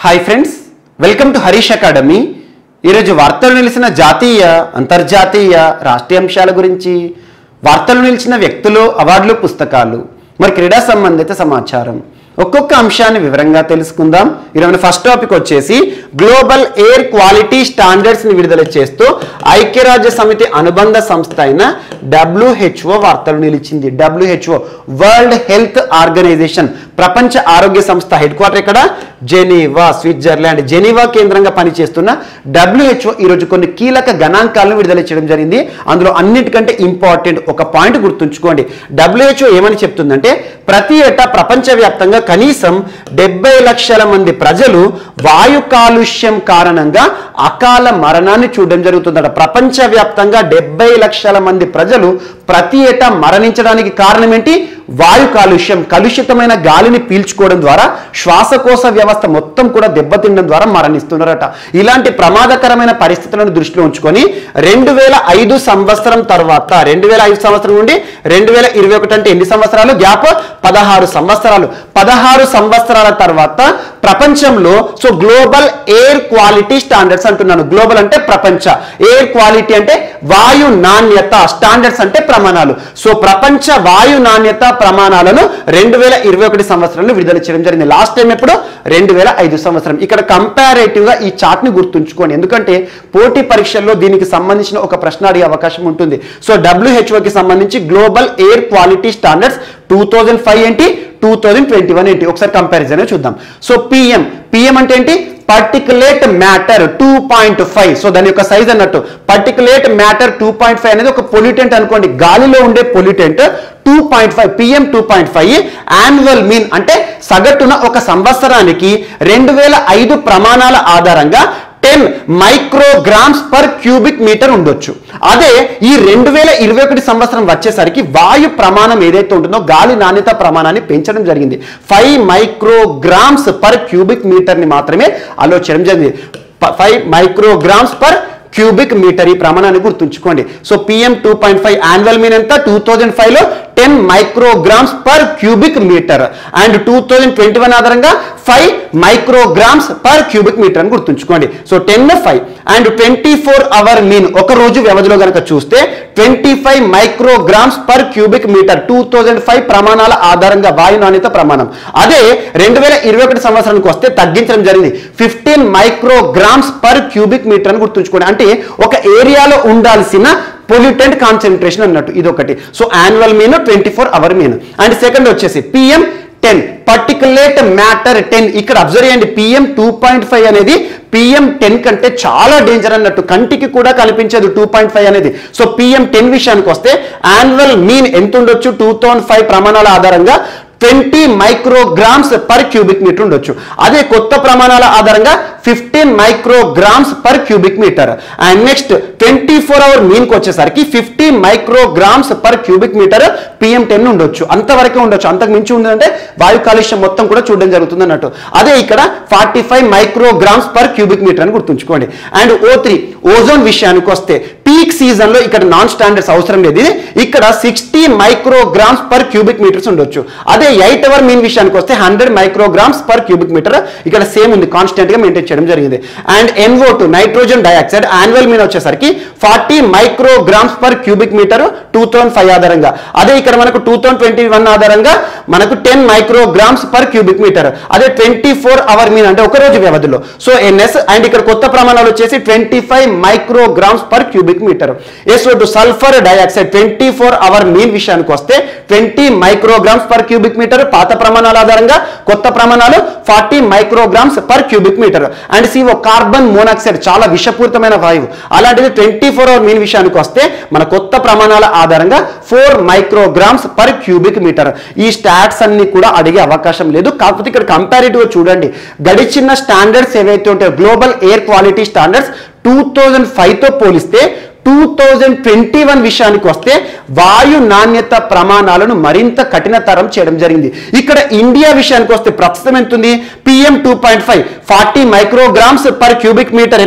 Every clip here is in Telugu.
hi friends welcome to Harish academy ఈరోజు వార్తలు నిలిచిన జాతీయ అంతర్జాతీయ రాష్ట్రీయ అంశాల గురించి వార్తలు నిలిచిన వ్యక్తులు అవార్డులు పుస్తకాలు మరి క్రీడా సంబంధిత సమాచారం ఒక్కొక్క అంశాన్ని వివరంగా తెలుసుకుందాం ఈరోజు ఫస్ట్ టాపిక్ వచ్చేసి గ్లోబల్ ఎయిర్ క్వాలిటీ స్టాండర్డ్స్ ని విడుదల చేస్తూ ఐక్యరాజ్య సమితి అనుబంధ సంస్థ అయిన డబ్ల్యూహెచ్ఓ వార్తలు నిలిచింది డబ్ల్యూహెచ్ఓ వరల్డ్ హెల్త్ ఆర్గనైజేషన్ ప్రపంచ ఆరోగ్య సంస్థ హెడ్ క్వార్టర్ ఇక్కడ జెనీవా స్విట్జర్లాండ్ జెనీవా కేంద్రంగా పనిచేస్తున్న డబ్ల్యూహెచ్ఓ ఈరోజు కొన్ని కీలక గణాంకాలను విడుదల చేయడం జరిగింది అందులో అన్నిటికంటే ఇంపార్టెంట్ ఒక పాయింట్ గుర్తుంచుకోండి డబ్ల్యూహెచ్ఓ ఏమని చెప్తుందంటే ప్రతి ఏటా ప్రపంచవ్యాప్తంగా కనీసం డెబ్బై లక్షల మంది ప్రజలు వాయు కాలుష్యం కారణంగా అకాల మరణాన్ని చూడడం జరుగుతుందట ప్రపంచవ్యాప్తంగా డెబ్బై లక్షల మంది ప్రజలు ప్రతి ఏటా మరణించడానికి కారణం ఏంటి వాయు కాలుష్యం కలుషితమైన గాలిని పీల్చుకోవడం ద్వారా శ్వాసకోశ వ్యవస్థ మొత్తం కూడా దెబ్బతినడం ద్వారా మరణిస్తున్నారట ఇలాంటి ప్రమాదకరమైన పరిస్థితులను దృష్టిలో ఉంచుకొని రెండు వేల ఐదు సంవత్సరం తర్వాత రెండు వేల ఐదు సంవత్సరం నుండి రెండు వేల ఇరవై ఒకటి అంటే ఎన్ని సంవత్సరాలు గ్యాప్ పదహారు సంవత్సరాలు పదహారు సంవత్సరాల తర్వాత ప్రపంచంలో so global air quality standards అంటున్నాను గ్లోబల్ అంటే ప్రపంచ ఎయిర్ క్వాలిటీ అంటే వాయు నాణ్యత స్టాండర్డ్స్ అంటే ప్రమాణాలు సో ప్రపంచ వాయు నాణ్యత ప్రమాణాలను రెండు వేల ఇరవై ఒకటి సంవత్సరంలో విడుదల చేయడం జరిగింది లాస్ట్ టైం ఎప్పుడు రెండు వేల ఐదు సంవత్సరం ఇక్కడ కంపారేటివ్ గా ఈ చార్ట్ ని గుర్తుంచుకోండి ఎందుకంటే పోటీ పరీక్షల్లో దీనికి సంబంధించిన ఒక ప్రశ్న అడిగే అవకాశం ఉంటుంది సో డబ్ల్యూహెచ్ఓకి సంబంధించి global air quality standards two thousand five ఏంటి టూ థౌజండ్ ట్వంటీ వన్ ఏంటి ఒకసారి కంపారిజన్ చూద్దాం సో పిఎం పిఎం అంటే ఏంటి particulate matter two point five so దాని యొక్క సైజ్ అన్నట్టు particulate matter two point five అనేది ఒక పొల్యూటెంట్ అనుకోండి గాలిలో ఉండే pollutant two point five PM two point five annual mean అంటే సగటున ఒక సంవత్సరానికి రెండు వేల ఐదు ప్రమాణాల ఆధారంగా ten micrograms per cubic metre ఉండొచ్చు అదే ఈ రెండు వేల ఇరవై ఒకటి సంవత్సరం వచ్చేసరికి వాయు ప్రమాణం ఏదైతే ఉంటుందో గాలి నాణ్యత ప్రమాణాన్ని పెంచడం జరిగింది five micrograms per cubic metre ని మాత్రమే అలో చేయడం జరిగింది five micrograms per cubic metre ఈ ప్రమాణాన్ని గుర్తుంచుకోండి so PM two point five annual mean ఎంత టూ థౌజండ్ ఫైవ్ లో ten micrograms per cubic metre and two thousand twenty one ఆధారంగా five micrograms per cubic metre అని గుర్తుంచుకోండి so ten five and twenty four hour mean ఒక రోజు వ్యవధిలో కనుక చూస్తే twenty five micrograms per cubic metre two thousand five ప్రమాణాల ఆధారంగా వాయు నాణ్యత ప్రమాణం అదే రెండు వేల ఇరవై ఒకటి సంవత్సరానికి వస్తే తగ్గించడం జరిగింది fifteen micrograms per cubic metre అని గుర్తుంచుకోండి అంటే ఒక ఏరియాలో ఉండాల్సిన పొల్యూటెంట్ కాన్సన్ట్రేషన్ అన్నట్టు ఇది ఒకటి so annual mean twenty four hour mean and second వచ్చేసి PM ten particulate matter ten ఇక్కడ అబ్జర్వ్ చేయండి పిఎం టూ పాయింట్ ఫైవ్ అనేది పిఎం టెన్ కంటే చాలా డేంజర్ అన్నట్టు కంటికి కూడా కనిపించదు టూ పాయింట్ ఫైవ్ అనేది సో పిఎం టెన్ విషయానికి వస్తే యాన్యువల్ మీన్ ఎంత ఉండొచ్చు టూ థౌసండ్ ఫైవ్ ప్రమాణాల ఆధారంగా twenty micrograms per cubic metre ఉండొచ్చు అదే కొత్త ప్రమాణాల ఆధారంగా fifteen micrograms per cubic metre and next twenty four hour మీన్కి వచ్చేసరికి fifty micrograms per cubic metre PM ten ఉండొచ్చు అంతవరకే ఉండొచ్చు అంతకు మించి ఉందంటే వాయు కాలుష్యం మొత్తం కూడా చూడడం జరుగుతుంది అన్నట్టు అదే ఇక్కడ forty five micrograms per cubic metre అని గుర్తుంచుకోండి అండ్ ఓ త్రీ ఓజోన్ విషయానికి వస్తే పీక్ సీజన్ లో ఇక్కడ నాన్ స్టాండర్డ్స్ అవసరం లేదు ఇది ఇక్కడ sixty micrograms per cubic metres ఉండొచ్చు అదే ఎయిట్ అవర్ మీన్ విషయానికి వస్తే hundred micrograms per cubic metre ఇక్కడ సేమ్ ఉంది కాన్స్టెంట్ గా మెయింటైన్ చేయడం జరిగింది and NO two nitrogen dioxide annual mean వచ్చేసరికి forty micrograms per cubic metre two thousand five ఆధారంగా అదే ఇక్కడ మనకు టూ థౌసండ్ ట్వంటీ వన్ ఆధారంగా మనకు ten micrograms per cubic metre అదే ట్వంటీ ఫోర్ అవర్ మీన్ అంటే ఒక రోజు వ్యవధిలో సో ఎన్ఎస్ అండ్ ఇక్కడ కొత్త ప్రమాణాలు వచ్చేసి twenty five micrograms per cubic metre S two sulphur dioxide twenty four hour mean విషయానికి వస్తే twenty micrograms per cubic metre పాత ప్రమాణాల ఆధారంగా కొత్త ప్రమాణాలు forty micrograms per cubic metre and CO carbon monoxide చాలా విషపూరితమైన వాయువు అలాంటిది ట్వంటీ ఫోర్ అవర్ మీన్ విషయానికి వస్తే మన కొత్త ప్రమాణాల ఆధారంగా four micrograms per cubic metre ఈ స్టాట్స్ అన్ని కూడా అడిగే అవకాశం లేదు కాకపోతే ఇక్కడ కంపారిటివ్ చూడండి గడిచిన స్టాండర్డ్స్ ఏవైతే ఉంటాయో global air quality standards two thousand ఫైవ్తో పోలిస్తే టూ థౌజండ్ ట్వంటీ వన్ విషయానికి వస్తే వాయు నాణ్యత ప్రమాణాలను మరింత కఠినతరం చేయడం జరిగింది ఇక్కడ ఇండియా విషయానికి వస్తే ప్రస్తుతం ఎంత ఉంది PM two point five forty micrograms per cubic metre ఎప్పుడు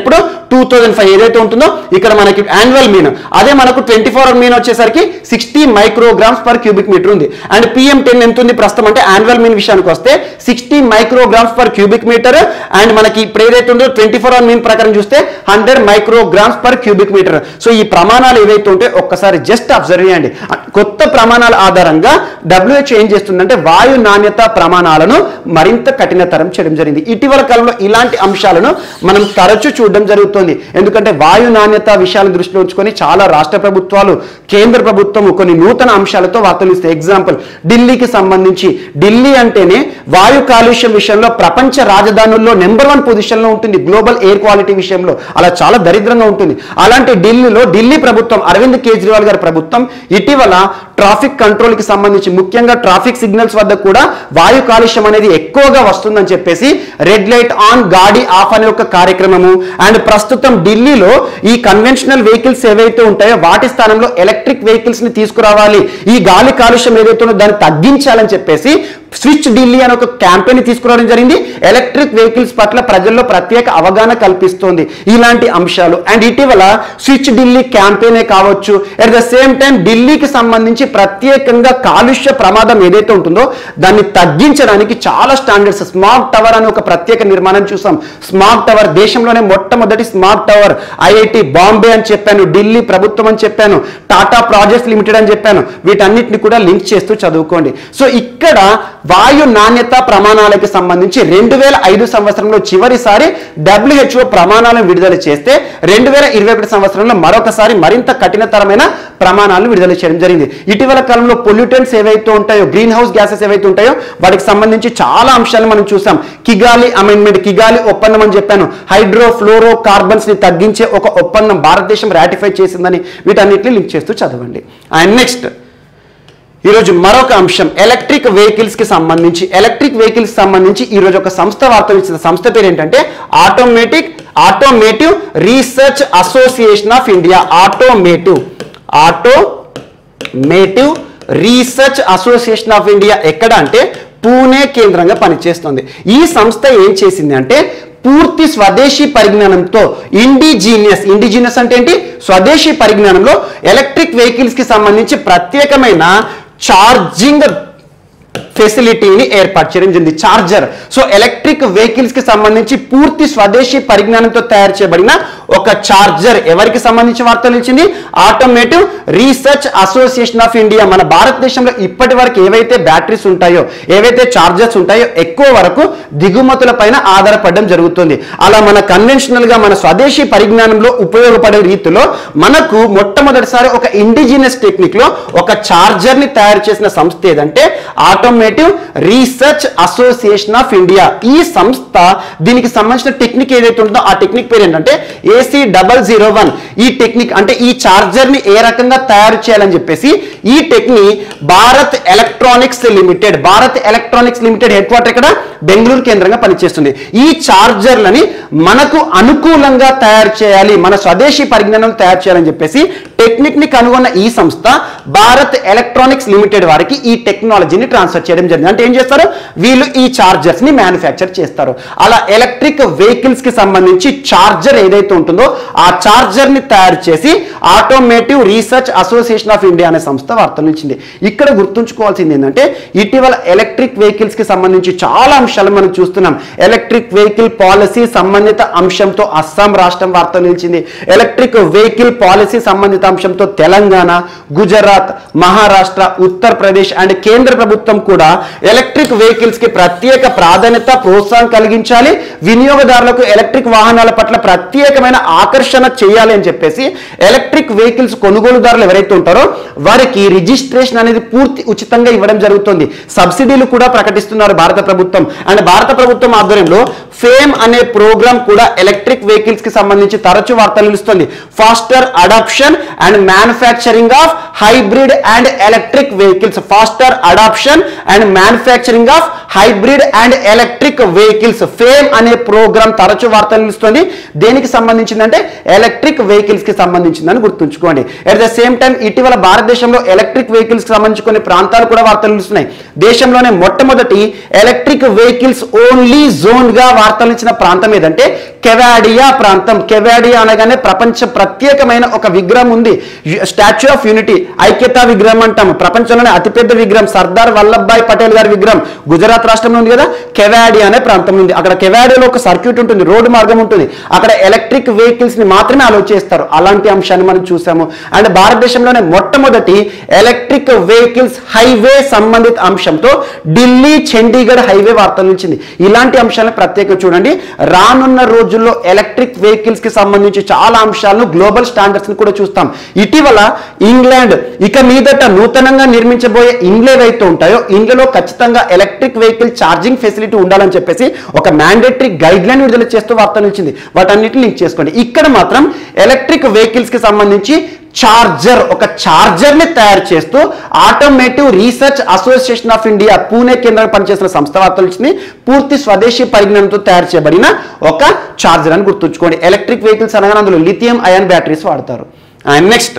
టూ థౌజండ్ ఫైవ్ ఏదైతే ఉంటుందో ఇక్కడ మనకి యాన్యువల్ మీన్ అదే మనకు ట్వంటీ ఫోర్ అవర్ మీన్ వచ్చేసరికి sixty micrograms per cubic metre ఉంది అండ్ పిఎం టెన్ ఎంత ఉంది ప్రస్తుతం అంటే యాన్యువల్ మీన్ విషయానికి వస్తే sixty micrograms per cubic metre and మనకి ఇప్పుడు ఏదైతే ఉందో ట్వంటీ ఫోర్ అవర్ మీన్ ప్రకారం చూస్తే hundred micrograms per cubic metre so ఈ ప్రమాణాలు ఏవైతే ఉంటే ఒక్కసారి జస్ట్ అబ్జర్వ్ చేయండి కొత్త ప్రమాణాల ఆధారంగా డబ్ల్యూహెచ్ ఏం చేస్తుందంటే వాయు నాణ్యత ప్రమాణాలను మరింత కఠినతరం చేయడం జరిగింది ఇటీవల కాలంలో ఇలాంటి అంశాలను మనం తరచూ చూడడం జరుగుతుంది ఎందుకంటే వాయు నాణ్యత విషయాలను దృష్టిలో ఉంచుకొని చాలా రాష్ట్ర ప్రభుత్వాలు కేంద్ర ప్రభుత్వం కొన్ని నూతన అంశాలతో వార్తలు ఇస్తాయి ఎగ్జాంపుల్ ఢిల్లీకి సంబంధించి ఢిల్లీ అంటేనే వాయు కాలుష్యం విషయంలో ప్రపంచ రాజధానుల్లో నెంబర్ వన్ పొజిషన్లో ఉంటుంది గ్లోబల్ ఎయిర్ క్వాలిటీ విషయంలో అలా చాలా దరిద్రంగా ఉంటుంది అలాంటి ఢిల్లీలో ఢిల్లీ ప్రభుత్వం అరవింద్ కేజ్రీవాల్ గారి ప్రభుత్వం ఇటీవల ట్రాఫిక్ కంట్రోల్కి సంబంధించి ముఖ్యంగా ట్రాఫిక్ సిగ్నల్స్ వద్ద కూడా వాయు కాలుష్యం అనేది ఎక్కువగా వస్తుందని చెప్పేసి రెడ్ లైట్ ఆన్ గాడి ఆఫ్ అనే ఒక కార్యక్రమము అండ్ ప్రస్తుతం ఢిల్లీలో ఈ కన్వెన్షనల్ వెహికల్స్ ఏవైతే ఉంటాయో వాటి స్థానంలో ఎలక్ట్రిక్ వెహికల్స్ ని తీసుకురావాలి ఈ గాలి కాలుష్యం ఏదైతే ఉందో దాన్ని తగ్గించాలని చెప్పేసి స్విచ్ ఢిల్లీ అనే ఒక క్యాంపెయిన్ తీసుకురావడం జరిగింది ఎలక్ట్రిక్ వెహికల్స్ పట్ల ప్రజల్లో ప్రత్యేక అవగాహన కల్పిస్తోంది ఇలాంటి అంశాలు అండ్ ఇటీవల స్విచ్ ఢిల్లీ క్యాంపెయినే కావచ్చు అట్ ద సేమ్ టైం ఢిల్లీకి సంబంధించి ప్రత్యేకంగా కాలుష్య ప్రమాదం ఏదైతే ఉంటుందో దాన్ని తగ్గించడానికి చాలా స్టాండర్డ్స్ స్మార్ట్ టవర్ అనే ఒక ప్రత్యేక నిర్మాణం చూసాం స్మార్ట్ టవర్ దేశంలోనే మొట్టమొదటి స్మార్ట్ టవర్ ఐఐటి బాంబే అని చెప్పాను ఢిల్లీ ప్రభుత్వం అని చెప్పాను టాటా ప్రాజెక్ట్స్ లిమిటెడ్ అని చెప్పాను వీటన్నిటిని కూడా లింక్ చేస్తూ చదువుకోండి సో ఇక్కడ వాయు నాణ్యత ప్రమాణాలకు సంబంధించి రెండు వేల ఐదు సంవత్సరంలో చివరిసారి డబ్ల్యూహెచ్ఓ ప్రమాణాలను విడుదల చేస్తే రెండు వేల ఇరవై ఒకటి సంవత్సరంలో మరొకసారి మరింత కఠినతరమైన ప్రమాణాలను విడుదల చేయడం జరిగింది ఇటీవల కాలంలో పొల్యూటెంట్స్ ఏవైతే ఉంటాయో గ్రీన్ హౌస్ గ్యాసెస్ ఏవైతే ఉంటాయో వాటికి సంబంధించి చాలా అంశాలు మనం చూసాం కిగాలి అమెండ్మెంట్ కిగాలి ఒప్పందం అని చెప్పాను హైడ్రో ఫ్లోరో కార్బన్స్ ని తగ్గించే ఒక ఒప్పందం భారతదేశం రాటిఫై చేసిందని వీటన్నిటిని లింక్ చేస్తూ చదవండి అండ్ నెక్స్ట్ ఈరోజు మరొక అంశం ఎలక్ట్రిక్ వెహికల్స్ కి సంబంధించి ఎలక్ట్రిక్ వెహికల్స్ సంబంధించి ఈరోజు ఒక సంస్థ వార్తలు ఇచ్చిన సంస్థ పేరు ఏంటంటే automatic automotive research association of India automotive automotive research association of India ఎక్కడ అంటే పూణే కేంద్రంగా పనిచేస్తుంది ఈ సంస్థ ఏం చేసింది అంటే పూర్తి స్వదేశీ పరిజ్ఞానంతో ఇండిజీనియస్ ఇండిజీనియస్ అంటే ఏంటి స్వదేశీ పరిజ్ఞానంలో ఎలక్ట్రిక్ వెహికల్స్ కి సంబంధించి ప్రత్యేకమైన ఛార్జింగ్ ఫెసిలిటీని ఏర్పాటు చేయడం జరిగింది చార్జర్ సో ఎలక్ట్రిక్ వెహికల్స్ కి సంబంధించి పూర్తి స్వదేశీ పరిజ్ఞానంతో తయారు చేయబడిన ఒక చార్జర్ ఎవరికి సంబంధించి వార్తలు ఇచ్చింది automotive research association of India మన భారతదేశంలో ఇప్పటి వరకు ఏవైతే బ్యాటరీస్ ఉంటాయో ఏవైతే చార్జర్స్ ఉంటాయో ఎక్కువ వరకు దిగుమతుల పైన ఆధారపడడం జరుగుతుంది అలా మన కన్వెన్షనల్ గా మన స్వదేశీ పరిజ్ఞానంలో ఉపయోగపడే రీతిలో మనకు మొట్టమొదటిసారి ఒక ఇండిజినస్ టెక్నిక్ లో ఒక చార్జర్ ని తయారు చేసిన సంస్థ ఏదంటే automotive research association of India ఈ సంస్థ దీనికి సంబంధించిన టెక్నిక్ ఏదైతే ఉంటుందో ఆ టెక్నిక్ పేరు ఏంటంటే ఏసీ డబల్ జీరో వన్ ఈ టెక్నిక్ అంటే ఈ చార్జర్ ని ఏ రకంగా తయారు చేయాలని చెప్పేసి ఈ technique Bharat electronics limited Bharat electronics limited head quarter ఇక్కడ బెంగళూరు కేంద్రంగా పనిచేస్తుంది ఈ చార్జర్లని మనకు అనుకూలంగా తయారు చేయాలి మన స్వదేశీ పరిజ్ఞానం తయారు చేయాలని చెప్పేసి టెక్నిక్ ని కనుగొన్న ఈ సంస్థ భారత్ ఎలక్ట్రానిక్స్ లిమిటెడ్ వారికి ఈ టెక్నాలజీని ట్రాన్స్ఫర్ చేయడం జరిగింది అంటే ఏం చేస్తారు వీళ్ళు ఈ చార్జర్స్ ని మ్యానుఫ్యాక్చర్ చేస్తారు అలా ఎలక్ట్రిక్ వెహికల్స్ కి సంబంధించి చార్జర్ ఏదైతే ఉంటుందో ఆ చార్జర్ ని తయారు చేసి automotive research association of India అనే సంస్థ వార్తలు ఇచ్చింది ఇక్కడ గుర్తుంచుకోవాల్సింది ఏంటంటే ఇటీవల ఎలక్ట్రిక్ వెహికల్స్ కి సంబంధించి చాలా అంశాలు మనం చూస్తున్నాం ఎలక్ట్రిక్ వెహికల్ పాలసీ సంబంధిత అంశంతో అస్సాం రాష్ట్రం వార్తలు నిలిచింది ఎలక్ట్రిక్ వెహికల్ పాలసీ సంబంధిత అంశంతో తెలంగాణ గుజరాత్ మహారాష్ట్ర ఉత్తరప్రదేశ్ అండ్ కేంద్ర ప్రభుత్వం కూడా ఎలక్ట్రిక్ వెహికల్స్ కి ప్రత్యేక ప్రాధాన్యత ప్రోత్సాహం కలిగించాలి వినియోగదారులకు ఎలక్ట్రిక్ వాహనాల పట్ల ప్రత్యేకమైన ఆకర్షణ చేయాలి అని చెప్పేసి ఎలక్ట్రిక్ వెహికల్స్ కొనుగోలుదారులు ఎవరైతే ఉంటారో వారికి రిజిస్ట్రేషన్ అనేది పూర్తి ఉచితంగా ఇవ్వడం జరుగుతుంది సబ్సిడీలు కూడా ప్రకటిస్తున్నారు భారత ప్రభుత్వం అండ్ భారత ప్రభుత్వం ఆధ్వర్యంలో ఫేమ్ అనే ప్రోగ్రామ్ కూడా ఎలక్ట్రిక్ వెహికల్స్ కి సంబంధించి తరచు వార్తలు నిలుస్తుంది faster adoption and manufacturing of hybrid and electric vehicles faster adoption and manufacturing of hybrid and electric vehicles FAME అనే ప్రోగ్రామ్ తరచు వార్తలు నిలుస్తుంది దేనికి సంబంధించిందంటే ఎలక్ట్రిక్ వెహికల్స్ కి సంబంధించిందని గుర్తుంచుకోండి అట్ ద సేమ్ టైం ఇటీవల భారతదేశంలో ఎలక్ట్రిక్ వెహికల్స్ కి సంబంధించి కొన్ని ప్రాంతాలు కూడా వార్తలు నిలుస్తున్నాయి దేశంలోనే మొట్టమొదటి ఎలక్ట్రిక్ వెహికల్స్ ఓన్లీ జోన్ గా వార్తలు ఇచ్చిన ప్రాంతం ఏదంటే కెవాడియా ప్రాంతం కెవాడియా అనగానే ప్రపంచ ప్రత్యేకమైన ఒక విగ్రహం ఉంది స్టాచ్యూ ఆఫ్ యూనిటీ ఐక్యతా విగ్రహం అంటాము ప్రపంచంలోనే అతిపెద్ద విగ్రహం సర్దార్ వల్లభాయ్ పటేల్ గారి విగ్రహం గుజరాత్ రాష్ట్రంలో ఉంది కదా కెవాడి అనే ప్రాంతం ఉంది అక్కడ కెవాడిలో ఒక సర్క్యూట్ ఉంటుంది రోడ్డు మార్గం ఉంటుంది అక్కడ ఎలక్ట్రిక్ వెహికల్స్ ని మాత్రమే అలో చేస్తారు అలాంటి అంశాన్ని మనం చూసాము అండ్ భారతదేశంలోనే మొట్టమొదటి ఎలక్ట్రిక్ వెహికల్స్ హైవే సంబంధిత అంశంతో ఢిల్లీ చండీగఢ్ హైవే వార్తలు ఇచ్చింది ఇలాంటి అంశాలను ప్రత్యేకంగా చూడండి రానున్న రోజుల్లో ఎలక్ట్రిక్ వెహికల్స్ కి సంబంధించి చాలా అంశాలను గ్లోబల్ స్టాండర్డ్స్ ని కూడా చూస్తాం ఇటీవల ఇంగ్లాండ్ ఇక మీదట నూతనంగా నిర్మించబోయే ఇండ్లు ఏవైతే ఉంటాయో ఇండ్లలో ఖచ్చితంగా ఎలక్ట్రిక్ వెహికల్ ఛార్జింగ్ ఫెసిలిటీ ఉండాలని చెప్పేసి ఒక మ్యాండేటరీ గైడ్ లైన్ విడుదల చేస్తూ వార్తలు ఇచ్చింది వాటన్నిటిని లింక్ చేసుకోండి ఇక్కడ మాత్రం ఎలక్ట్రిక్ వెహికల్స్ కి సంబంధించి చార్జర్ ఒక చార్జర్ ని తయారు చేస్తూ automotive research association of India Pune కేంద్రంగా పనిచేసిన సంస్థ వార్తలు ఇచ్చింది పూర్తి స్వదేశీ పరిజ్ఞానంతో తయారు చేయబడిన ఒక చార్జర్ అని గుర్తుంచుకోండి ఎలక్ట్రిక్ వెహికల్స్ అనగానే అందులో లిథియం అయాన్ బ్యాటరీస్ వాడతారు అండ్ నెక్స్ట్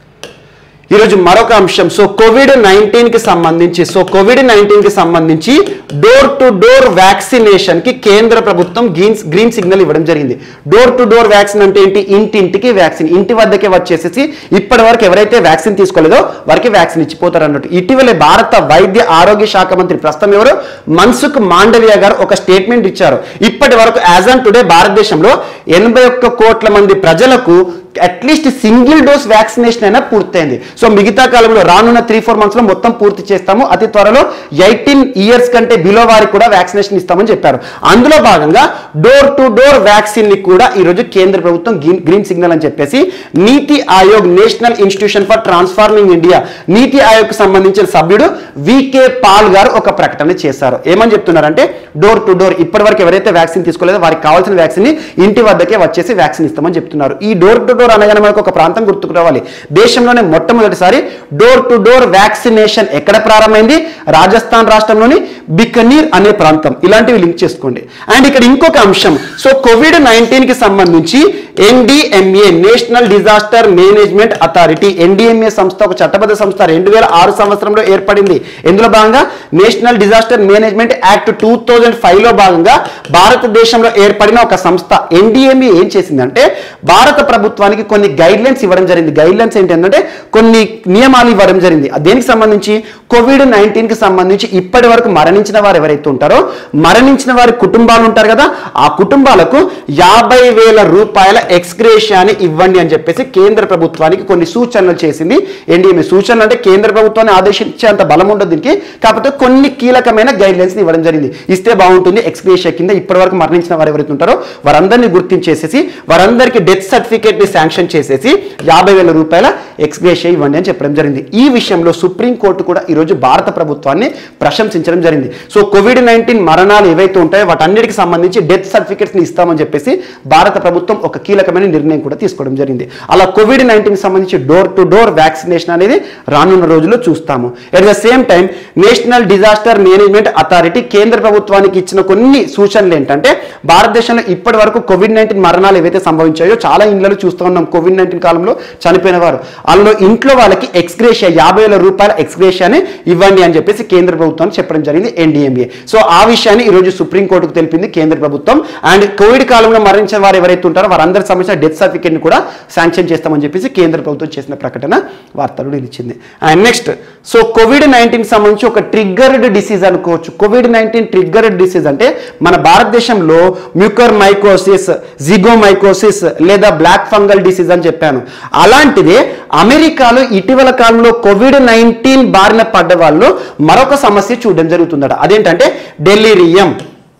ఈరోజు మరొక అంశం సో కోవిడ్ నైన్టీన్ కి సంబంధించి సో కోవిడ్ నైన్టీన్ కి సంబంధించి డోర్ టు డోర్ వ్యాక్సినేషన్ కి కేంద్ర ప్రభుత్వం గ్రీన్ గ్రీన్ సిగ్నల్ ఇవ్వడం జరిగింది డోర్ టు డోర్ వ్యాక్సిన్ అంటే ఏంటి ఇంటింటికి వ్యాక్సిన్ ఇంటి వద్దకే వచ్చేసేసి ఇప్పటి వరకు ఎవరైతే వ్యాక్సిన్ తీసుకోలేదో వారికి వ్యాక్సిన్ ఇచ్చిపోతారు అన్నట్టు ఇటీవలే భారత వైద్య ఆరోగ్య శాఖ మంత్రి ప్రస్తుతం ఎవరు మన్సుఖ్ మాండవియా గారు ఒక స్టేట్మెంట్ ఇచ్చారు ఇప్పటి వరకు యాజ్ ఆన్ టుడే భారతదేశంలో ఎనభై ఒక్క కోట్ల మంది ప్రజలకు అట్లీస్ట్ సింగిల్ డోస్ వ్యాక్సినేషన్ అయినా పూర్తయింది సో మిగతా కాలంలో రానున్న త్రీ ఫోర్ మంత్స్ లో మొత్తం పూర్తి చేస్తాము అతి త్వరలో ఎయిటీన్ ఇయర్స్ కంటే బిలో వారికి కూడా వ్యాక్సినేషన్ ఇస్తామని చెప్పారు అందులో భాగంగా డోర్ టు డోర్ వ్యాక్సిన్ ని కూడా ఈ రోజు కేంద్ర ప్రభుత్వం గ్రీన్ గ్రీన్ సిగ్నల్ అని చెప్పేసి NITI Aayog national institution for transforming India NITI Aayog సంబంధించిన సభ్యుడు వికే పాల్ గారు ఒక ప్రకటన చేశారు ఏమని చెప్తున్నారంటే డోర్ టు డోర్ ఇప్పటి వరకు ఎవరైతే వ్యాక్సిన్ తీసుకోలేదో వారికి కావాల్సిన వ్యాక్సిన్ ని ఇంటి వద్దకే వచ్చేసి వ్యాక్సిన్ ఇస్తామని చెప్తున్నారు ఈ డోర్ టు డోర్ అనగానే మనకు ఒక ప్రాంతం గుర్తుకు రావాలి దేశంలోనే మొట్టమొదటిసారి డోర్ టు డోర్ వ్యాక్సినేషన్ ఎక్కడ ప్రారంభమైంది రాజస్థాన్ రాష్ట్రంలోని బికనీర్ అనే ప్రాంతం ఇలాంటివి లింక్ చేసుకోండి అండ్ ఇక్కడ ఇంకొక అంశం సో కోవిడ్ నైన్టీన్ కి సంబంధించి NDMA national disaster management authority NDMA సంస్థ ఒక చట్టబద్ధ సంస్థ రెండు వేల ఆరు సంవత్సరంలో ఏర్పడింది ఇందులో భాగంగా national disaster management act two thousand five లో భాగంగా భారతదేశంలో ఏర్పడిన ఒక సంస్థ ఎన్డిఎంఏ ఏం చేసిందంటే భారత ప్రభుత్వానికి కొన్ని గైడ్ లైన్స్ ఇవ్వడం జరిగింది గైడ్ లైన్స్ ఏంటంటే కొన్ని నియమాలు ఇవ్వడం జరిగింది దేనికి సంబంధించి కోవిడ్ నైన్టీన్ కి సంబంధించి ఇప్పటి వరకు మరణించిన వారు ఎవరైతే ఉంటారో మరణించిన వారి కుటుంబాలు ఉంటారు కదా ఆ కుటుంబాలకు యాభై వేల రూపాయల ఎక్స్గ్రేషియాని ఇవ్వండి అని చెప్పేసి కేంద్ర ప్రభుత్వానికి కొన్ని సూచనలు చేసింది ఎన్డీఎంఏ సూచనలు అంటే కేంద్ర ప్రభుత్వాన్ని ఆదేశించే అంత బలం ఉండదు దీనికి కాకపోతే కొన్ని కీలకమైన గైడ్ లైన్స్ ఇవ్వడం జరిగింది ఇస్తే బాగుంటుంది ఎక్స్గ్రేషియా కింద ఇప్పటి వరకు మరణించిన వారు ఎవరైతే ఉంటారో వారందరినీ గుర్తించేసేసి వారందరికీ డెత్ సర్టిఫికేట్ ని శాంక్షన్ చేసేసి యాభై వేల రూపాయల ఎక్స్గ్రేషియా ఇవ్వండి అని చెప్పడం జరిగింది ఈ విషయంలో సుప్రీం కోర్టు కూడా ఈరోజు భారత ప్రభుత్వాన్ని ప్రశంసించడం జరిగింది సో కోవిడ్ నైన్టీన్ మరణాలు ఏవైతే ఉంటాయో వాటన్నిటికి సంబంధించి డెత్ సర్టిఫికేట్స్ ని ఇస్తామని చెప్పేసి భారత ప్రభుత్వం ఒక కీలకమైన నిర్ణయం కూడా తీసుకోవడం జరిగింది అలా కోవిడ్ నైన్టీన్ సంబంధించి డోర్ టు డోర్ వ్యాక్సినేషన్ అనేది రానున్న రోజుల్లో చూస్తాము at the same time national disaster management authority కేంద్ర ప్రభుత్వానికి ఇచ్చిన కొన్ని సూచనలు ఏంటంటే భారతదేశంలో ఇప్పటి వరకు కోవిడ్ నైన్టీన్ మరణాలు ఏవైతే సంభవించాయో చాలా ఇండ్లలో చూస్తూ ఉన్నాం కోవిడ్ నైన్టీన్ కాలంలో చనిపోయిన వారు అందులో ఇంట్లో వాళ్ళకి ఎక్స్గ్రేషియా యాభై వేల రూపాయల ఎక్స్గ్రేషియాని ఇవ్వండి అని చెప్పేసి కేంద్ర ప్రభుత్వానికి చెప్పడం జరిగింది ఎన్డీఎంఏ సో ఆ విషయాన్ని ఈ రోజు సుప్రీంకోర్టుకు తెలిపింది కేంద్ర ప్రభుత్వం అండ్ కోవిడ్ కాలంలో మరణించిన వారు ఎవరైతే ఉంటారో వారందరికి సంబంధించిన డెత్ సర్టిఫికేట్ ని కూడా శాంక్షన్ చేస్తామని చెప్పేసి కేంద్ర ప్రభుత్వం చేసిన ప్రకటన వార్తలు నిలిచింది and next so COVID nineteen సంబంధించి ఒక ట్రిగ్గర్డ్ డిసీజ్ అనుకోవచ్చు కోవిడ్ నైన్టీన్ ట్రిగ్గర్డ్ డిసీజ్ అంటే మన భారతదేశంలో మ్యూకర్ మైకోసిస్ జిగోమైకోసిస్ లేదా బ్లాక్ ఫంగల్ డిసీజ్ అని చెప్పాను అలాంటిదే అమెరికాలో ఇటీవల కాలంలో కోవిడ్ నైన్టీన్ బారిన పడ్డ వాళ్ళు మరొక సమస్య చూడడం జరుగుతుందట అదేంటంటే డెలిరియం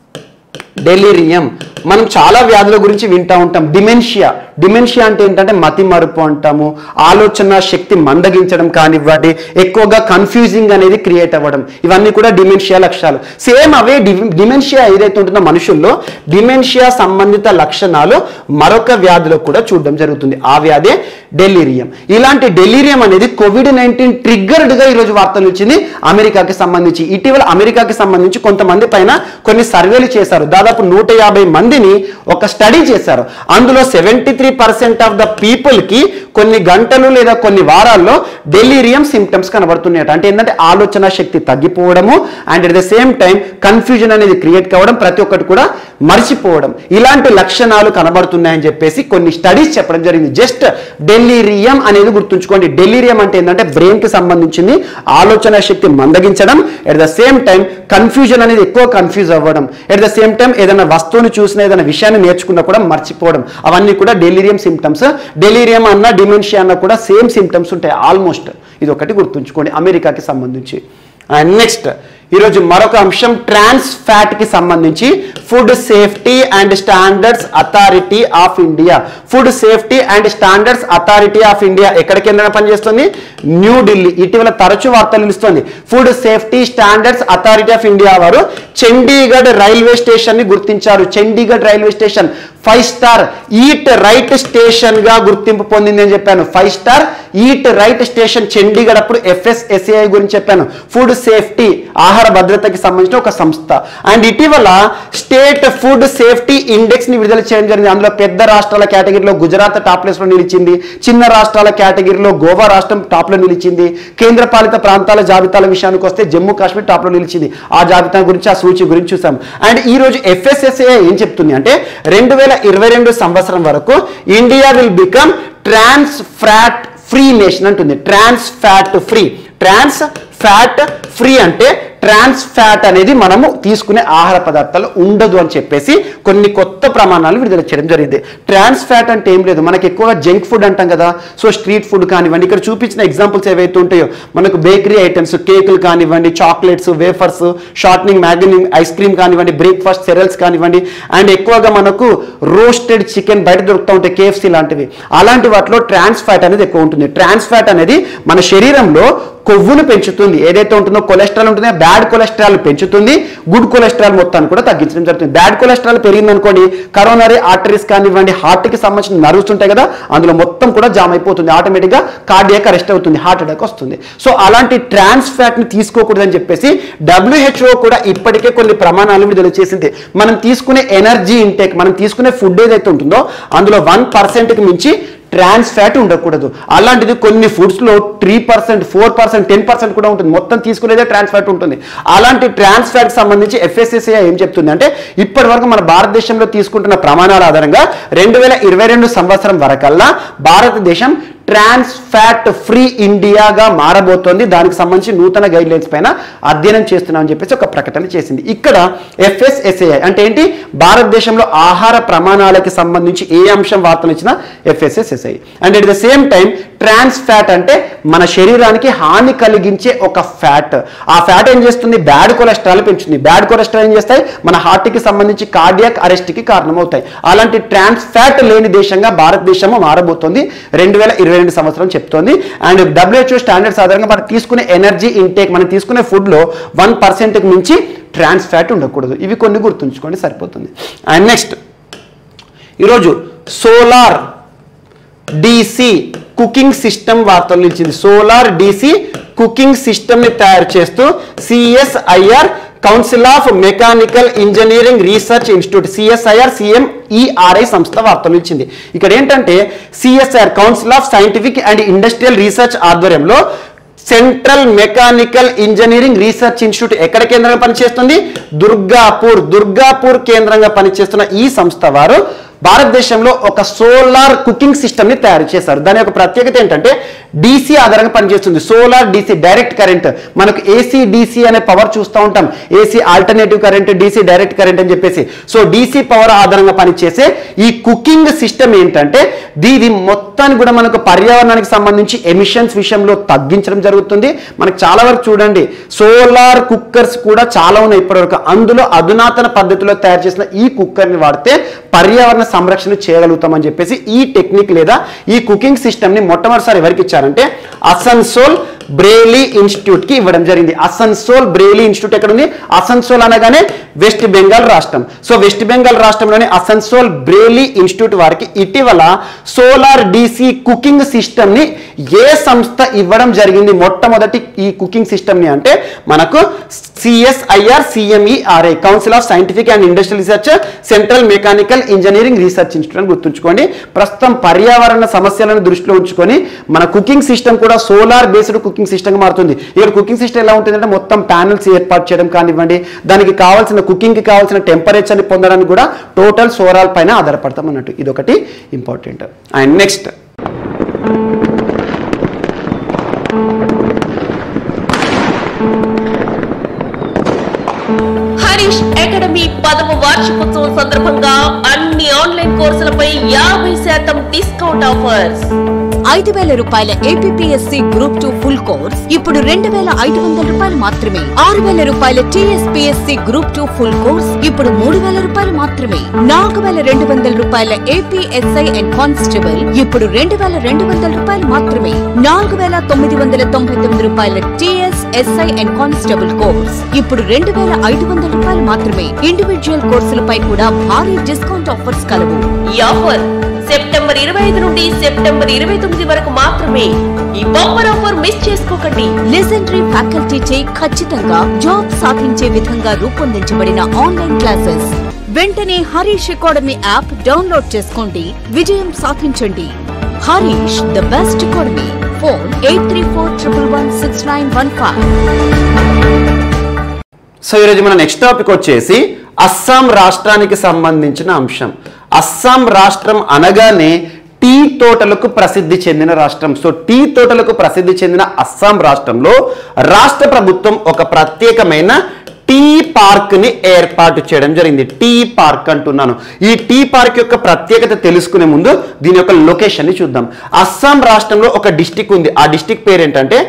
డెలిరియం మనం చాలా వ్యాధుల గురించి వింటా ఉంటాం డిమెన్షియా డిమెన్షియా అంటే ఏంటంటే మతి మరుపు అంటాము ఆలోచన శక్తి మందగించడం కానివ్వండి ఎక్కువగా కన్ఫ్యూజింగ్ అనేది క్రియేట్ అవ్వడం ఇవన్నీ కూడా డిమెన్షియా లక్షణాలు సేమ్ అవే డిమెన్షియా ఏదైతే ఉంటుందో మనుషుల్లో డిమెన్షియా సంబంధిత లక్షణాలు మరొక వ్యాధిలో కూడా చూడడం జరుగుతుంది ఆ వ్యాధే డెలీరియం ఇలాంటి డెలీరియం అనేది కోవిడ్ నైన్టీన్ ట్రిగ్గర్డ్గా ఈరోజు వార్తలు ఇచ్చింది అమెరికాకి సంబంధించి ఇటీవల అమెరికాకి సంబంధించి కొంతమంది పైన కొన్ని సర్వేలు చేశారు దాదాపు నూట యాభై మందిని ఒక స్టడీ చేశారు అందులో seventy three percent of the పీపుల్కి కొన్ని గంటలు లేదా కొన్ని వారాల్లో డెలీరియం సిమ్టమ్స్ కనబడుతున్నాయట అంటే ఏంటంటే ఆలోచన శక్తి తగ్గిపోవడము and at the same time confusion అనేది క్రియేట్ కావడం ప్రతి ఒక్కటి కూడా మర్చిపోవడం ఇలాంటి లక్షణాలు కనబడుతున్నాయని చెప్పేసి కొన్ని స్టడీస్ చెప్పడం జరిగింది జస్ట్ డెలీరియం అనేది గుర్తుంచుకోండి డెలీరియం అంటే ఏంటంటే బ్రెయిన్ కి సంబంధించింది ఆలోచన శక్తి మందగించడం at the same time confusion అనేది ఎక్కువ కన్ఫ్యూజ్ అవ్వడం ఎట్ ద సేమ్ టైం ఏదైనా వస్తువుని చూసినా ఏదైనా విషయాన్ని నేర్చుకున్నా కూడా మర్చిపోవడం అవన్నీ కూడా డెలీరియం సిమ్టమ్స్ డెలీరియం అన్న డిమెన్షియా అన్న కూడా సేమ్ సిమ్టమ్స్ ఉంటాయి ఆల్మోస్ట్ ఇది ఒకటి గుర్తుంచుకోండి అమెరికాకి సంబంధించి అండ్ నెక్స్ట్ ఈరోజు మరొక అంశం ట్రాన్స్ ఫ్యాట్ కి సంబంధించి food safety and standards authority of India food safety and standards authority of India ఎక్కడ కేంద్రంగా పనిచేస్తుంది న్యూఢిల్లీ ఇటీవల తరచు వార్తలు నిలుస్తుంది food safety standards authority of India వారు చండీగఢ్ రైల్వే స్టేషన్ ని గుర్తించారు Chandigarh railway station five star eat right station గా గుర్తింపు పొందింది అని చెప్పాను five star eat right station Chandigarh అప్పుడు ఎఫ్ఎస్ఎస్ఏఐ గురించి చెప్పాను ఫుడ్ సేఫ్టీ ఆహార భద్రతకి సంబంధించిన ఒక సంస్థ అండ్ ఇటీవల స్టేట్ ఫుడ్ సేఫ్టీ ఇండెక్స్ ని విడుదల చేయడం జరిగింది అందులో పెద్ద రాష్ట్రాల కేటగిరీలో గుజరాత్ టాప్ ప్లేస్ లో నిలిచింది చిన్న రాష్ట్రాల కేటగిరీలో గోవా రాష్ట్రం టాప్ లో నిలిచింది కేంద్ర పాలిత ప్రాంతాల జాబితాల విషయానికి వస్తే జమ్మూ కాశ్మీర్ టాప్ లో నిలిచింది ఆ జాబితా గురించి ఆ సూచి గురించి చూసాం అండ్ ఈ రోజు ఎఫ్ఎస్ఎస్ఏ ఏం చెప్తుంది అంటే రెండు వేల ఇరవై రెండు సంవత్సరం వరకు India will become trans fat free nation అంటుంది trans fat free trans fat free అంటే ట్రాన్స్ ఫ్యాట్ అనేది మనము తీసుకునే ఆహార పదార్థాలు ఉండదు అని చెప్పేసి కొన్ని కొత్త ప్రమాణాలు విడుదల చేయడం జరిగింది ట్రాన్స్ ఫ్యాట్ అంటే ఏం లేదు మనకి ఎక్కువగా జంక్ ఫుడ్ అంటాం కదా సో స్ట్రీట్ ఫుడ్ కానివ్వండి ఇక్కడ చూపించిన ఎగ్జాంపుల్స్ ఏవైతే ఉంటాయో మనకు బేకరీ ఐటమ్స్ కేకులు కానివ్వండి చాక్లెట్స్ వేఫర్స్ షార్ట్నింగ్ మ్యాగనింగ్ ఐస్ క్రీమ్ కానివ్వండి బ్రేక్ఫాస్ట్ సెరల్స్ కానివ్వండి అండ్ ఎక్కువగా మనకు రోస్టెడ్ చికెన్ బయట దొరుకుతూ ఉంటాయి కేఎఫ్సీ లాంటివి అలాంటి వాటిలో ట్రాన్స్ ఫ్యాట్ అనేది ఎక్కువ ఉంటుంది ట్రాన్స్ ఫ్యాట్ అనేది మన శరీరంలో కొవ్వును పెంచుతుంది ఏదైతే ఉంటుందో కొలెస్ట్రాల్ ఉంటుందో బ్యాడ్ కొలెస్ట్రాల్ పెంచుతుంది గుడ్ కొలెస్ట్రాల్ మొత్తాన్ని కూడా తగ్గించడం జరుగుతుంది బ్యాడ్ కొలెస్ట్రాల్ పెరిగింది అనుకోండి కరోనరీ ఆర్టరీస్ కానివ్వండి heart కి సంబంధించిన నర్వ్స్ ఉంటాయి కదా అందులో మొత్తం కూడా జామ్ అయిపోతుంది ఆటోమేటిక్గా కార్డియాక్ అరెస్ట్ అవుతుంది హార్ట్ అటాక్ వస్తుంది సో అలాంటి ట్రాన్స్ ఫ్యాట్ని తీసుకోకూడదని చెప్పేసి డబ్ల్యూహెచ్ఓ కూడా ఇప్పటికే కొన్ని ప్రమాణాలు విడుదల చేసింది మనం తీసుకునే ఎనర్జీ ఇంటేక్ మనం తీసుకునే ఫుడ్ ఏదైతే ఉంటుందో అందులో వన్ పర్సెంట్కి మించి ట్రాన్స్ ఫ్యాట్ ఉండకూడదు అలాంటిది కొన్ని ఫుడ్స్లో three percent four percent ten percent కూడా ఉంటుంది మొత్తం తీసుకునేదే ట్రాన్స్ ఫ్యాట్ ఉంటుంది అలాంటి ట్రాన్స్ ఫ్యాట్ సంబంధించి ఎఫ్ఎస్ఎస్ఐ ఏం చెప్తుంది అంటే ఇప్పటి వరకు మన భారతదేశంలో తీసుకుంటున్న ప్రమాణాల ఆధారంగా రెండు వేల ఇరవై రెండు సంవత్సరం వరకల్లా భారతదేశం ట్రాన్స్ ఫ్యాట్ ఫ్రీ ఇండియాగా మారబోతోంది దానికి సంబంధించి నూతన గైడ్ లైన్స్ పైన అధ్యయనం చేస్తున్నామని చెప్పేసి ఒక ప్రకటన చేసింది ఇక్కడ ఎఫ్ఎస్ఎస్ఏఐ అంటే ఏంటి భారతదేశంలో ఆహార ప్రమాణాలకి సంబంధించి ఏ అంశం వార్తలు ఇచ్చినా FSSAI and at the same time trans fat అంటే మన శరీరానికి హాని కలిగించే ఒక ఫ్యాట్ ఆ ఫ్యాట్ ఏం చేస్తుంది బ్యాడ్ కొలెస్ట్రాల్ పెంచుతుంది బ్యాడ్ కొలెస్ట్రాల్ ఏం చేస్తాయి మన హార్ట్కి సంబంధించి కార్డియాక్ అరెస్ట్కి కారణమవుతాయి అలాంటి ట్రాన్స్ ఫ్యాట్ లేని దేశంగా భారతదేశము మారబోతోంది రెండు వేల ఇరవై రెండు సంవత్సరం చెప్తోంది అండ్ డబ్ల్యూహెచ్ఓ స్టాండర్డ్స్ ఆధారంగా మనం తీసుకునే ఎనర్జీ ఇంటేక్ మనం తీసుకునే ఫుడ్లో వన్ పర్సెంట్కి మించి ట్రాన్స్ ఫ్యాట్ ఉండకూడదు ఇవి కొన్ని గుర్తుంచుకోండి సరిపోతుంది అండ్ నెక్స్ట్ ఈరోజు సోలార్ డీసీ కుకింగ్ సిస్టమ్ వార్తలు నిలిచింది సోలార్ డీసీ కుకింగ్ సిస్టమ్ ని తయారు చేస్తూ CSIR council of mechanical engineering research institute CSIR CMERI సంస్థ వార్తలు ఇచ్చింది ఇక్కడ ఏంటంటే CSIR council of scientific and industrial research ఆధ్వర్యంలో central mechanical engineering research institute ఎక్కడ కేంద్రంగా పనిచేస్తుంది దుర్గాపూర్ దుర్గాపూర్ కేంద్రంగా పనిచేస్తున్న ఈ సంస్థ వారు భారతదేశంలో ఒక సోలార్ కుకింగ్ సిస్టమ్ ని తయారు చేశారు దాని యొక్క ప్రత్యేకత ఏంటంటే డీసీ ఆధారంగా పనిచేస్తుంది సోలార్ డీసీ డైరెక్ట్ కరెంట్ మనకు ఏసీ డీసీ అనే పవర్ చూస్తూ ఉంటాం AC alternative current DC direct current అని చెప్పేసి సో డీసీ పవర్ ఆధారంగా పనిచేసే ఈ కుకింగ్ సిస్టమ్ ఏంటంటే దీది మొత్తాన్ని కూడా మనకు పర్యావరణానికి సంబంధించి ఎమిషన్స్ విషయంలో తగ్గించడం జరుగుతుంది మనకు చాలా వరకు చూడండి సోలార్ కుక్కర్స్ కూడా చాలా ఉన్నాయి ఇప్పటివరకు అందులో అధునాతన పద్ధతిలో తయారు చేసిన ఈ కుక్కర్ని వాడితే పర్యావరణ సంరక్షణ చేయగలుగుతామని చెప్పేసి ఈ టెక్నిక్ లేదా ఈ కుకింగ్ సిస్టమ్ని మొట్టమొదటిసారి ఎవరికి ఇచ్చారంటే అసన్సోల్ బ్రేలీ ఇన్స్టిట్యూట్ కి ఇవ్వడం జరిగింది అసన్సోల్ బ్రేలీ ఇన్స్టిట్యూట్ ఎక్కడ ఉంది అసన్సోల్ అనగానే వెస్ట్ బెంగాల్ రాష్ట్రం సో వెస్ట్ బెంగాల్ రాష్ట్రంలోని అసన్సోల్ బ్రేలీ ఇన్స్టిట్యూట్ వారికి ఇటీవల సోలార్ డీసీ కుకింగ్ సిస్టమ్ ని ఏ సంస్థ ఇవ్వడం జరిగింది మొట్టమొదటి ఈ కుకింగ్ సిస్టమ్ ని అంటే మనకు CSIR CMERI council of scientific and industrial research central mechanical engineering research institute అని గుర్తుంచుకోండి ప్రస్తుతం పర్యావరణ సమస్యలను దృష్టిలో ఉంచుకొని మన కుకింగ్ సిస్టమ్ కూడా సోలార్ బేస్డ్ కుకింగ్ సిస్టమ్ మారుతుంది ఇక్కడ కుకింగ్ సిస్టమ్ ఎలా ఉంటుందంటే మొత్తం ప్యానల్స్ ఏర్పాటు చేయడం కానివ్వండి దానికి కావాల్సిన కుకింగ్ కి కావాల్సిన టెంపరేచర్ని పొందడానికి కూడా టోటల్ సోలార్ పైన ఆధారపడతాం అన్నట్టు ఇది ఒకటి important and next Harish academy పదవ వార్షికోత్సవం సందర్భంగా అన్ని ఆన్లైన్ కోర్సులపై యాభై శాతం డిస్కౌంట్ ఆఫర్స్ ఐదు వేల రూపాయల APSC group two full course ఇప్పుడు రెండు వేల ఐదు వందల రూపాయలు మాత్రమే ఆరు వేల రూపాయల TSPSC group two full course ఇప్పుడు మూడు వేల రూపాయలు మాత్రమే నాలుగు వేల రెండు వందల రూపాయల ఏపీఎస్ఐ అండ్ కానిస్టేబుల్ ఇప్పుడు రెండు వేల రెండు వందల రూపాయలు మాత్రమే నాలుగు వేల తొమ్మిది వందల తొంభై తొమ్మిది రూపాయల TS SI and constable course ఇప్పుడు రెండు వేల ఐదు వందల రూపాయలు మాత్రమే ఇండివిజువల్ కోర్సులపై కూడా భారీ డిస్కౌంట్ ఆఫర్స్ కలవు ఈ ఆఫర్ సెప్టెంబర్ ఇరవై ఐదు నుండి సెప్టెంబర్ ఇరవై తొమ్మిది వరకు మాత్రమే ఈ బంపర్ ఆఫర్ మిస్ చేసుకోకండి లెజెండరీ ఫ్యాకల్టీచే ఖచ్చితంగా జాబ్ సాధించే విధంగా రూపొందించబడిన ఆన్లైన్ క్లాసెస్ వెంటనే హరీష్ అకాడమీ యాప్ డౌన్లోడ్ చేసుకోండి విజయం సాధించండి Harish the best academy phone eight three four triple one six nine one five so ఈరోజు మన నెక్స్ట్ టాపిక్ వచ్చేసి అస్సాం రాష్ట్రానికి సంబంధించిన అంశం అస్సాం రాష్ట్రం అనగానే టీ తోటలకు ప్రసిద్ధి చెందిన రాష్ట్రం సో టీ తోటలకు ప్రసిద్ధి చెందిన అస్సాం రాష్ట్రంలో రాష్ట్ర ప్రభుత్వం ఒక ప్రత్యేకమైన టీ పార్క్ ని ఏర్పాటు చేయడం జరిగింది టీ పార్క్ అంటున్నాను ఈ టీ పార్క్ యొక్క ప్రత్యేకత తెలుసుకునే ముందు దీని యొక్క లొకేషన్ ని చూద్దాం అస్సాం రాష్ట్రంలో ఒక డిస్టిక్ ఉంది ఆ డిస్టిక్ పేరు ఏంటంటే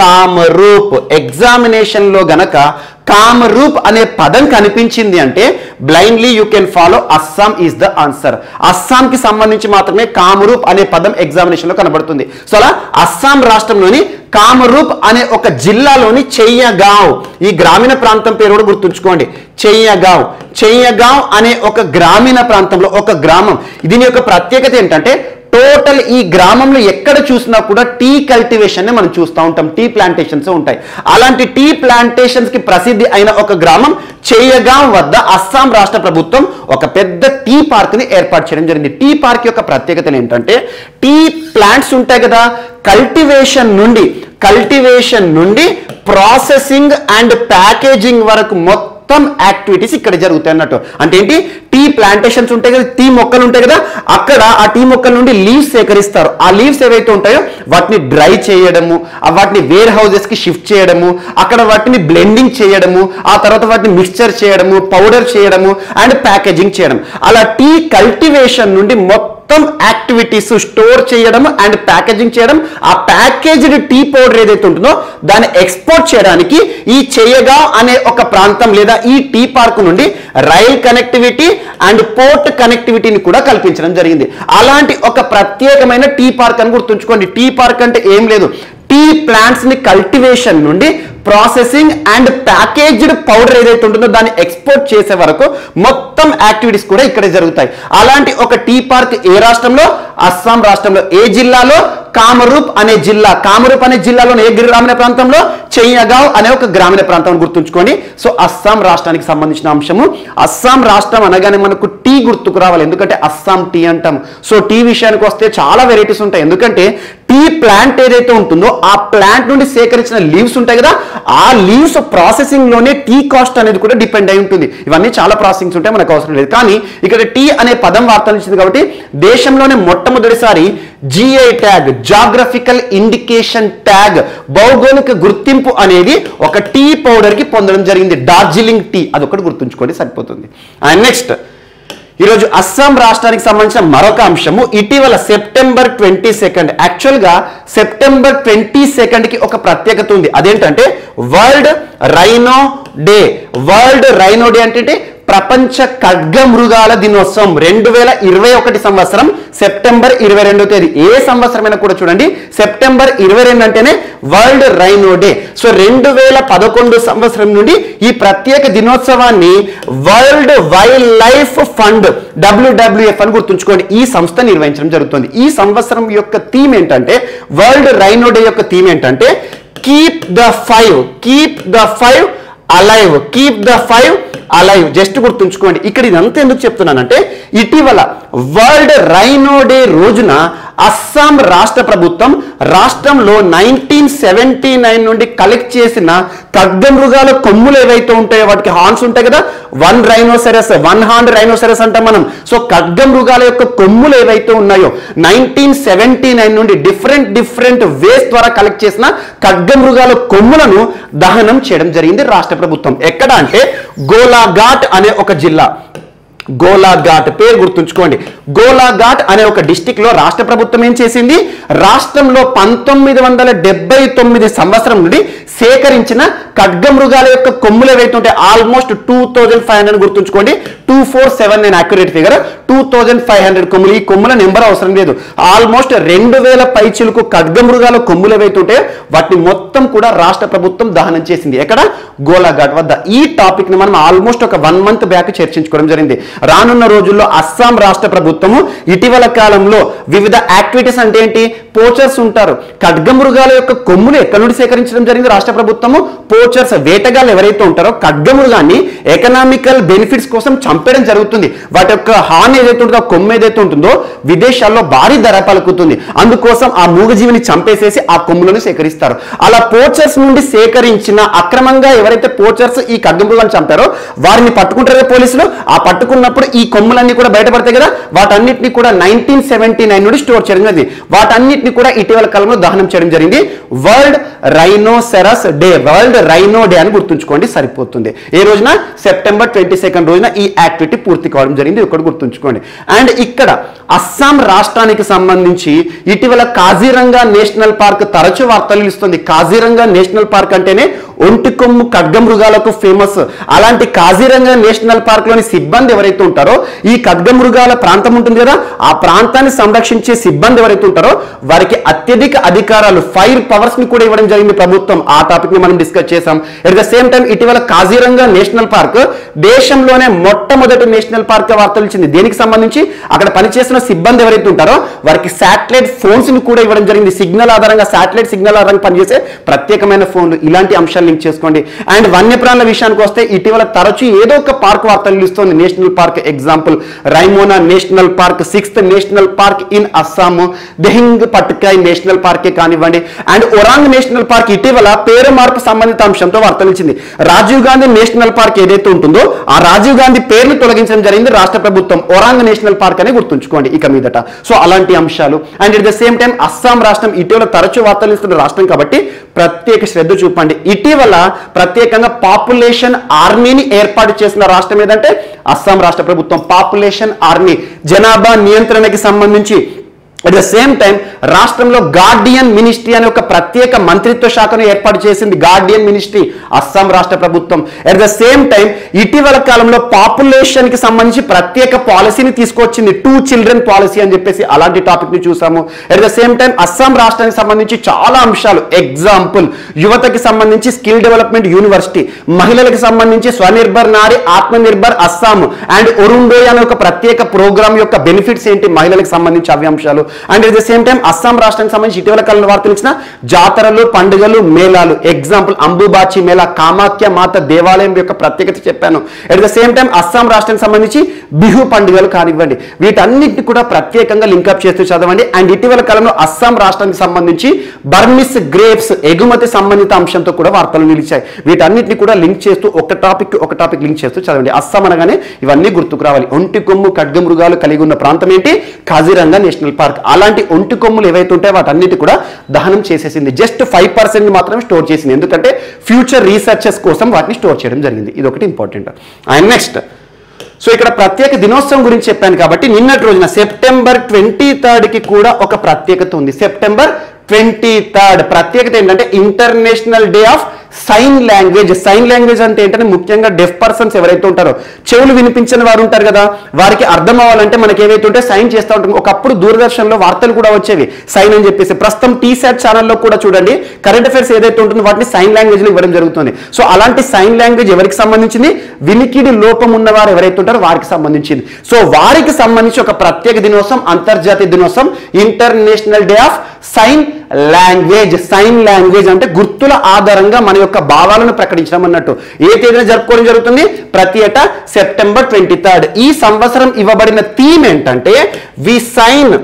కామరూప్ ఎగ్జామినేషన్ లో గనక కామరూప్ అనే పదం కనిపించింది అంటే blindly you can follow Assam is the answer అస్సాంకి సంబంధించి మాత్రమే కామరూప్ అనే పదం ఎగ్జామినేషన్ లో కనబడుతుంది సో అలా అస్సాం రాష్ట్రంలోని కామరూప్ అనే ఒక జిల్లాలోని చెయ్యగావ్ ఈ గ్రామీణ ప్రాంతం పేరు కూడా గుర్తుంచుకోండి చెయ్యగావ్ చెయ్యగావ్ అనే ఒక గ్రామీణ ప్రాంతంలో ఒక గ్రామం దీని యొక్క ప్రత్యేకత ఏంటంటే టోటల్ ఈ గ్రామంలో ఎక్కడ చూసినా కూడా టీ కల్టివేషన్ మనం చూస్తూ ఉంటాం టీ ప్లాంటేషన్స్ ఉంటాయి అలాంటి టీ ప్లాంటేషన్స్ కి ప్రసిద్ధి అయిన ఒక గ్రామం చేయగాం వద్ద అస్సాం రాష్ట్ర ప్రభుత్వం ఒక పెద్ద టీ పార్క్ ని ఏర్పాటు చేయడం జరిగింది టీ పార్క్ యొక్క ప్రత్యేకతలు ఏంటంటే టీ ప్లాంట్స్ ఉంటాయి కదా కల్టివేషన్ నుండి కల్టివేషన్ నుండి ప్రాసెసింగ్ అండ్ ప్యాకేజింగ్ వరకు మొత్తం మొత్తం యాక్టివిటీస్ ఇక్కడ జరుగుతాయి అన్నట్టు అంటే ఏంటి టీ ప్లాంటేషన్స్ ఉంటాయి కదా టీ మొక్కలు ఉంటాయి కదా అక్కడ ఆ టీ మొక్కల నుండి లీవ్స్ సేకరిస్తారు ఆ లీవ్స్ ఏవైతే ఉంటాయో వాటిని డ్రై చేయడము ఆ వాటిని వేర్ హౌసెస్ కి షిఫ్ట్ చేయడము అక్కడ వాటిని బ్లెండింగ్ చేయడము ఆ తర్వాత వాటిని మిక్స్చర్ చేయడము పౌడర్ చేయడము అండ్ ప్యాకేజింగ్ చేయడం అలా టీ కల్టివేషన్ నుండి మొత్తం మొత్తం యాక్టివిటీస్ స్టోర్ చేయడం అండ్ ప్యాకేజింగ్ చేయడం ఆ ప్యాకేజ్డ్ టీ పౌడర్ ఏదైతే ఉంటుందో దాన్ని ఎక్స్పోర్ట్ చేయడానికి ఈ చేయగా అనే ఒక ప్రాంతం లేదా ఈ టీ పార్క్ నుండి రైల్ కనెక్టివిటీ అండ్ పోర్ట్ కనెక్టివిటీని కూడా కల్పించడం జరిగింది అలాంటి ఒక ప్రత్యేకమైన టీ పార్క్ అని గుర్తుంచుకోండి టీ పార్క్ అంటే ఏం లేదు టీ ప్లాంట్స్ ని కల్టివేషన్ నుండి ప్రాసెసింగ్ అండ్ ప్యాకేజ్డ్ పౌడర్ ఏదైతే ఉంటుందో దాన్ని ఎక్స్పోర్ట్ చేసే వరకు మొత్తం యాక్టివిటీస్ కూడా ఇక్కడే జరుగుతాయి అలాంటి ఒక టీ పార్క్ ఏ రాష్ట్రంలో అస్సాం రాష్ట్రంలో ఏ జిల్లాలో కామరూప్ అనే జిల్లా కామరూప్ అనే జిల్లాలో ఏ గ్రామీణ ప్రాంతంలో చెయ్యగావ్ అనే ఒక గ్రామీణ ప్రాంతం గుర్తుంచుకోండి సో అస్సాం రాష్ట్రానికి సంబంధించిన అంశము అస్సాం రాష్ట్రం అనగానే మనకు టీ గుర్తుకు రావాలి ఎందుకంటే అస్సాం టీ అంటాం సో టీ విషయానికి వస్తే చాలా వెరైటీస్ ఉంటాయి ఎందుకంటే టీ ప్లాంట్ ఏదైతే ఉంటుందో ఆ ప్లాంట్ నుండి సేకరించిన లీవ్స్ ఉంటాయి కదా ఆ లీవ్స్ ప్రాసెసింగ్ లోనే టీ కాస్ట్ అనేది కూడా డిపెండ్ అయి ఉంటుంది ఇవన్నీ చాలా ప్రాసెసింగ్స్ ఉంటాయి మనకు అవసరం లేదు కానీ ఇక్కడ టీ అనే పదం వార్తలు ఇచ్చింది కాబట్టి దేశంలోనే మొట్టమొదటిసారి GI tag geographical indication tag భౌగోళిక గుర్తింపు అనేది ఒక టీ పౌడర్ కి పొందడం జరిగింది డార్జిలింగ్ టీ అదొకటి గుర్తుంచుకోండి సరిపోతుంది అండ్ నెక్స్ట్ ఈరోజు అస్సాం రాష్ట్రానికి సంబంధించిన మరొక అంశము ఇటీవల సెప్టెంబర్ ట్వంటీ సెకండ్ యాక్చువల్గా సెప్టెంబర్ ట్వంటీ సెకండ్ కి ఒక ప్రత్యేకత ఉంది అదేంటంటే world rhino day world rhino day అంటే ప్రపంచ ఖడ్గ మృగాల దినోత్సవం రెండు వేల ఇరవై ఒకటి సంవత్సరం సెప్టెంబర్ ఇరవై రెండో తేదీ ఏ సంవత్సరమైనా కూడా చూడండి సెప్టెంబర్ ఇరవై రెండు అంటేనే వరల్డ్ రైనో డే సో రెండు వేల పదకొండు సంవత్సరం నుండి ఈ ప్రత్యేక దినోత్సవాన్ని world wildlife fund WWF అని గుర్తుంచుకోండి ఈ సంస్థ నిర్వహించడం జరుగుతుంది ఈ సంవత్సరం యొక్క థీమ్ ఏంటంటే వరల్డ్ రైనో డే యొక్క థీమ్ ఏంటంటే keep the five keep the five alive keep the five alive just గుర్తుంచుకోండి ఇక్కడ ఇదంతా ఎందుకు చెప్తున్నానంటే ఇటీవల వరల్డ్ రైనో డే రోజున అస్సాం రాష్ట్ర ప్రభుత్వం రాష్ట్రంలో నైన్టీన్ సెవెంటీ నైన్ నుండి కలెక్ట్ చేసిన ఖడ్గ మృగాల కొమ్ములు ఏవైతే ఉంటాయో వాటికి హార్న్స్ ఉంటాయి కదా one rhinoceros one horn rhinoceros అంటాం మనం సో ఖడ్గ మృగాల యొక్క కొమ్ములు ఏవైతే ఉన్నాయో నైన్టీన్ సెవెంటీ నైన్ నుండి డిఫరెంట్ డిఫరెంట్ వేస్ ద్వారా కలెక్ట్ చేసిన ఖడ్గ మృగాల కొమ్ములను దహనం చేయడం జరిగింది రాష్ట్ర ప్రభుత్వం ఎక్కడ అంటే గోలాఘాట్ అనే ఒక జిల్లా గోలాఘాట్ పేరు గుర్తుంచుకోండి గోలాఘాట్ అనే ఒక డిస్టిక్ లో రాష్ట్ర ప్రభుత్వం ఏం చేసింది రాష్ట్రంలో పంతొమ్మిది వందల డెబ్బై తొమ్మిది సంవత్సరం నుండి సేకరించిన ఖడ్గ మృగాల యొక్క కొమ్ములు ఏవైతే ఉంటాయి almost two thousand five hundred గుర్తుంచుకోండి టూ ఫోర్ సెవెన్ నేను accurate figure two thousand five hundred కొమ్ములు ఈ కొమ్ముల నెంబర్ అవసరం లేదు ఆల్మోస్ట్ రెండు వేల పైచిలకు ఖడ్గ మృగాల కొమ్ములు ఏవైతే ఉంటాయో వాటిని మొత్తం కూడా రాష్ట్ర ప్రభుత్వం దహనం చేసింది ఎక్కడ గోలాఘాట్ వద్ద ఈ టాపిక్ ని మనం ఆల్మోస్ట్ ఒక వన్ మంత్ బ్యాక్ చర్చించుకోవడం జరిగింది రానున్న రోజుల్లో అస్సాం రాష్ట్ర ప్రభుత్వము ఇటీవల కాలంలో వివిధ యాక్టివిటీస్ అంటే ఏంటి పోచర్స్ ఉంటారు ఖడ్గ మృగాల యొక్క కొమ్ములు ఎక్కడి నుండి సేకరించడం జరిగింది రాష్ట్ర ప్రభుత్వము పోచర్స్ వేటగాళ్ళు ఎవరైతే ఉంటారో ఖడ్గ మృగాన్ని ఎకనామికల్ బెనిఫిట్స్ కోసం చంపేయడం జరుగుతుంది వాటి యొక్క హాని ఏదైతే ఉంటుందో ఆ కొమ్ము ఏదైతే ఉంటుందో విదేశాల్లో భారీ ధర పలుకుతుంది అందుకోసం ఆ మూగజీవిని చంపేసేసి ఆ కొమ్ములను సేకరిస్తారు అలా పోచర్స్ నుండి సేకరించిన అక్రమంగా ఎవరైతే పోచర్స్ ఈ ఖడ్గ మృగాన్ని చంపారో వారిని పట్టుకుంటారు కదా పోలీసులు ఆ పట్టుకున్నప్పుడు ఈ కొమ్ములన్నీ కూడా బయటపడతాయి కదా వాటన్నిటిని కూడా నైన్టీన్ సెవెంటీ నైన్ నుండి స్టోర్ చేయడం జరిగింది వాటన్నిటిని కూడా ఇటీవల కాలంలో దహనం చేయడం జరిగింది world rhinoceros day world rhino day అని గుర్తుంచుకోండి సరిపోతుంది ఏ రోజున సెప్టెంబర్ ట్వంటీ సెకండ్ రోజున ఈ యాక్టివిటీ పూర్తి కావడం జరిగింది ఇది ఒకటి గుర్తుంచుకోండి అండ్ ఇక్కడ అస్సాం రాష్ట్రానికి సంబంధించి ఇటీవల కాజీరంగా నేషనల్ పార్క్ తరచు వార్తలు ఇస్తుంది కాజీరంగా నేషనల్ పార్క్ అంటేనే ఒంటికొమ్ము ఖడ్గ మృగాలకు ఫేమస్ అలాంటి కాజీరంగా నేషనల్ పార్క్ లోని సిబ్బంది ఎవరైతే ఉంటారో ఈ ఖడ్గ మృగాల ప్రాంతం ఉంటుంది కదా ఆ ప్రాంతాన్ని సంరక్షించే సిబ్బంది ఎవరైతే ఉంటారో వారికి అత్యధిక అధికారాలు ఫైర్ పవర్స్ ని కూడా ఇవ్వడం జరిగింది ప్రభుత్వం ఆ టాపిక్ ని మనం డిస్కస్ చేసాం ఎట్ ద సేమ్ టైం ఇటీవల కాజీరంగా నేషనల్ పార్క్ దేశంలోనే మొట్టమొదటి నేషనల్ పార్క్ వార్తలు ఇచ్చింది దేనికి సంబంధించి అక్కడ పనిచేస్తున్న సిబ్బంది ఎవరైతే ఉంటారో వారికి శాటిలైట్ ఫోన్స్ ని కూడా ఇవ్వడం జరిగింది సిగ్నల్ ఆధారంగా శాటిలైట్ సిగ్నల్ ఆధారంగా పనిచేసే ప్రత్యేకమైన ఫోన్లు ఇలాంటి అంశాలు లింక్ చేసుకోండి అండ్ వన్యప్రాణుల విషయానికి వస్తే ఇటీవల తరచూ ఏదో ఒక పార్క్ వార్తలు ఇస్తుంది national park example Raimona national park sixth national park in Assam Dehing Patkai national పార్కే కానివ్వండి అండ్ ఒరాంగ్ నేషనల్ పార్క్ ఇటీవల పేరు మార్పు సంబంధిత అంశంతో వార్తలు ఇచ్చింది రాజీవ్ గాంధీ నేషనల్ పార్క్ ఏదైతే ఉంటుందో ఆ రాజీవ్ గాంధీ పేరును తొలగించడం జరిగింది రాష్ట్ర ప్రభుత్వం ఒరాంగ్ నేషనల్ పార్క్ అని గుర్తుంచుకోండి ఇక మీదట సో అలాంటి అంశాలు and at the same time Assam రాష్ట్రం ఇటీవల తరచూ వార్తలు ఇస్తున్న రాష్ట్రం కాబట్టి ప్రత్యేక శ్రద్ధ చూపండి ఇటీవల ప్రత్యేకంగా పాపులేషన్ ఆర్మీని ఏర్పాటు చేసిన రాష్ట్రం ఏదంటే అస్సాం రాష్ట్ర ప్రభుత్వం పాపులేషన్ ఆర్మీ జనాభా నియంత్రణకి సంబంధించి అట్ ద సేమ్ టైం రాష్ట్రంలో గార్డియన్ మినిస్ట్రీ అనే ఒక ప్రత్యేక మంత్రిత్వ శాఖను ఏర్పాటు చేసింది గార్డియన్ మినిస్ట్రీ అస్సాం రాష్ట్ర ప్రభుత్వం అట్ ద సేమ్ టైం ఇటీవల కాలంలో పాపులేషన్ కి సంబంధించి ప్రత్యేక పాలసీని తీసుకొచ్చింది టూ చిల్డ్రన్ పాలసీ అని చెప్పేసి అలాంటి టాపిక్ ని చూసాము at the same time Assam రాష్ట్రానికి సంబంధించి చాలా అంశాలు ఎగ్జాంపుల్ యువతకి సంబంధించి స్కిల్ డెవలప్మెంట్ యూనివర్సిటీ మహిళలకు సంబంధించి స్వనిర్భర్ నారి ఆత్మనిర్భర్ అస్సాం అండ్ ఒరుండోయ్ అనే ఒక ప్రత్యేక ప్రోగ్రామ్ యొక్క బెనిఫిట్స్ ఏంటి మహిళలకు సంబంధించి అవి అంశాలు and at the same time Assam రాష్ట్రానికి సంబంధించి ఇటీవల కాలంలో వార్తలు ఇచ్చిన జాతరలు పండుగలు మేళాలు ఎగ్జాంపుల్ అంబుబాచి మేళా కామాఖ్య మాత దేవాలయం యొక్క ప్రత్యేకత చెప్పాను at the same time Assam రాష్ట్రానికి సంబంధించి బిహు పండుగలు కానివ్వండి వీటన్నిటిని కూడా ప్రత్యేకంగా లింకప్ చేస్తూ చదవండి అండ్ ఇటీవల కాలంలో అస్సాం రాష్ట్రానికి సంబంధించి బర్మిస్ గ్రేప్స్ ఎగుమతి సంబంధిత అంశంతో కూడా వార్తలు నిలిచాయి వీటన్నిటిని కూడా లింక్ చేస్తూ ఒక టాపిక్ ఒక టాపిక్ లింక్ చేస్తూ చదవండి అస్సాం అనగానే ఇవన్నీ గుర్తుకు రావాలి ఒంటి కొమ్ము ఖడ్గ మృగాలు కలిగి ఉన్న ప్రాంతం ఏంటి కాజీరంగా నేషనల్ పార్క్ అలాంటి ఒంటి కొమ్ములు ఏవైతే ఉంటాయో వాటన్నిటి కూడా దహనం చేసేసింది జస్ట్ ఫైవ్ పర్సెంట్ మాత్రమే స్టోర్ చేసింది ఎందుకంటే ఫ్యూచర్ రీసెర్చెస్ కోసం వాటిని స్టోర్ చేయడం జరిగింది ఇది ఒకటి ఇంపార్టెంట్ అండ్ నెక్స్ట్ సో ఇక్కడ ప్రత్యేక దినోత్సవం గురించి చెప్పాను కాబట్టి నిన్నటి రోజున సెప్టెంబర్ ట్వంటీ కి కూడా ఒక ప్రత్యేకత ఉంది సెప్టెంబర్ ట్వంటీ థర్డ్ ప్రత్యేకత ఏంటంటే international day of sign language sign language అంటే ఏంటంటే ముఖ్యంగా డెఫ్ పర్సన్స్ ఎవరైతే ఉంటారో చెవులు వినిపించని వారు ఉంటారు కదా వారికి అర్థం అవ్వాలంటే మనకి ఏవైతే ఉంటే సైన్ చేస్తూ ఉంటాం ఒకప్పుడు దూరదర్శన్లో వార్తలు కూడా వచ్చేవి సైన్ అని చెప్పేసి ప్రస్తుతం టీ సాట్ ఛానల్లో కూడా చూడండి కరెంట్ అఫైర్స్ ఏదైతే ఉంటుందో వాటిని సైన్ లాంగ్వేజ్ లో ఇవ్వడం జరుగుతుంది సో అలాంటి సైన్ లాంగ్వేజ్ ఎవరికి సంబంధించింది వినికిడి లోపం ఉన్నవారు ఎవరైతే ఉంటారో వారికి సంబంధించింది సో వారికి సంబంధించి ఒక ప్రత్యేక దినోత్సవం అంతర్జాతీయ దినోత్సవం international day of sign language sign language అంటే గుర్తుల ఆధారంగా మన యొక్క భావాలను ప్రకటించడం అన్నట్టు ఏ తేదీన జరుపుకోవడం జరుగుతుంది ప్రతి ఏటా సెప్టెంబర్ ట్వంటీ థర్డ్ ఈ సంవత్సరం ఇవ్వబడిన థీమ్ ఏంటంటే we sign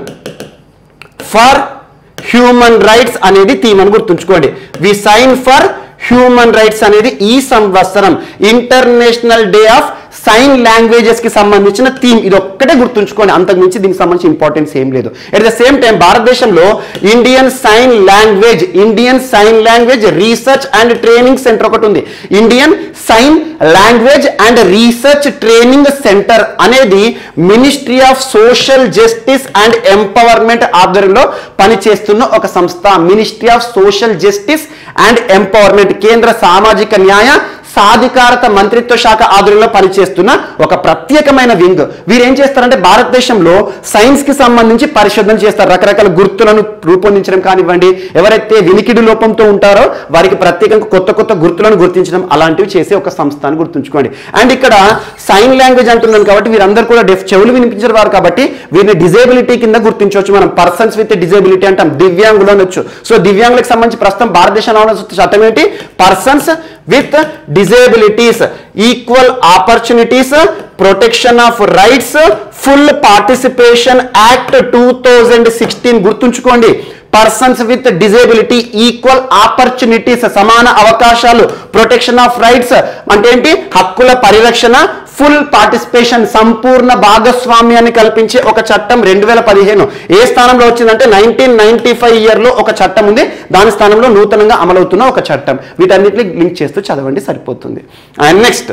for human rights అనేది థీమ్ అని గుర్తుంచుకోండి we sign for human rights అనేది ఈ సంవత్సరం international day of sign languages కి సంబంధించిన థీమ్ ఇది ఒక్కటే గుర్తుంచుకోండి అంతకు మించి దీనికి సంబంధించి ఇంపార్టెన్స్ ఏం లేదు ఎట్ ద సేమ్ టైం భారతదేశంలో Indian sign language Indian sign language research and training centre ఒకటి ఉంది Indian sign language and research training centre అనేది ministry of social justice and empowerment ఆధ్వర్యంలో పనిచేస్తున్న ఒక సంస్థ ministry of social justice and empowerment కేంద్ర సామాజిక న్యాయ సాధికారత మంత్రిత్వ శాఖ ఆధ్వర్యంలో పనిచేస్తున్న ఒక ప్రత్యేకమైన వింగ్ వీరు ఏం చేస్తారంటే భారతదేశంలో సైన్స్ కి సంబంధించి పరిశోధన చేస్తారు రకరకాల గుర్తులను రూపొందించడం కానివ్వండి ఎవరైతే వినికిడి లోపంతో ఉంటారో వారికి ప్రత్యేకంగా కొత్త కొత్త గుర్తులను గుర్తించడం అలాంటివి చేసే ఒక సంస్థ అని గుర్తుంచుకోండి అండ్ ఇక్కడ సైన్ లాంగ్వేజ్ అంటున్నాను కాబట్టి వీరందరూ కూడా డెఫ్ చెవులు వినిపించిన వారు కాబట్టి వీరిని డిజేబిలిటీ కింద గుర్తించవచ్చు మనం పర్సన్స్ విత్ డిజేబిలిటీ అంటాం దివ్యాంగులు అనొచ్చు సో దివ్యాంగులకు సంబంధించి ప్రస్తుతం భారతదేశంలో ఉన్న చట్టం ఏంటి persons with disabilities equal opportunities protection of rights full participation act two thousand sixteen గుర్తుంచుకోండి persons with disability equal opportunities సమాన అవకాశాలు ప్రొటెక్షన్ ఆఫ్ రైట్స్ అంటే ఏంటి హక్కుల పరిరక్షణ ఫుల్ పార్టిసిపేషన్ సంపూర్ణ భాగస్వామ్యాన్ని కల్పించే ఒక చట్టం రెండు వేల పదిహేను ఏ స్థానంలో వచ్చిందంటే నైన్టీన్ నైన్టీ ఫైవ్ ఇయర్లో ఒక చట్టం ఉంది దాని స్థానంలో నూతనంగా అమలవుతున్న ఒక చట్టం వీటన్నిటిని లింక్ చేస్తూ చదవండి సరిపోతుంది అండ్ నెక్స్ట్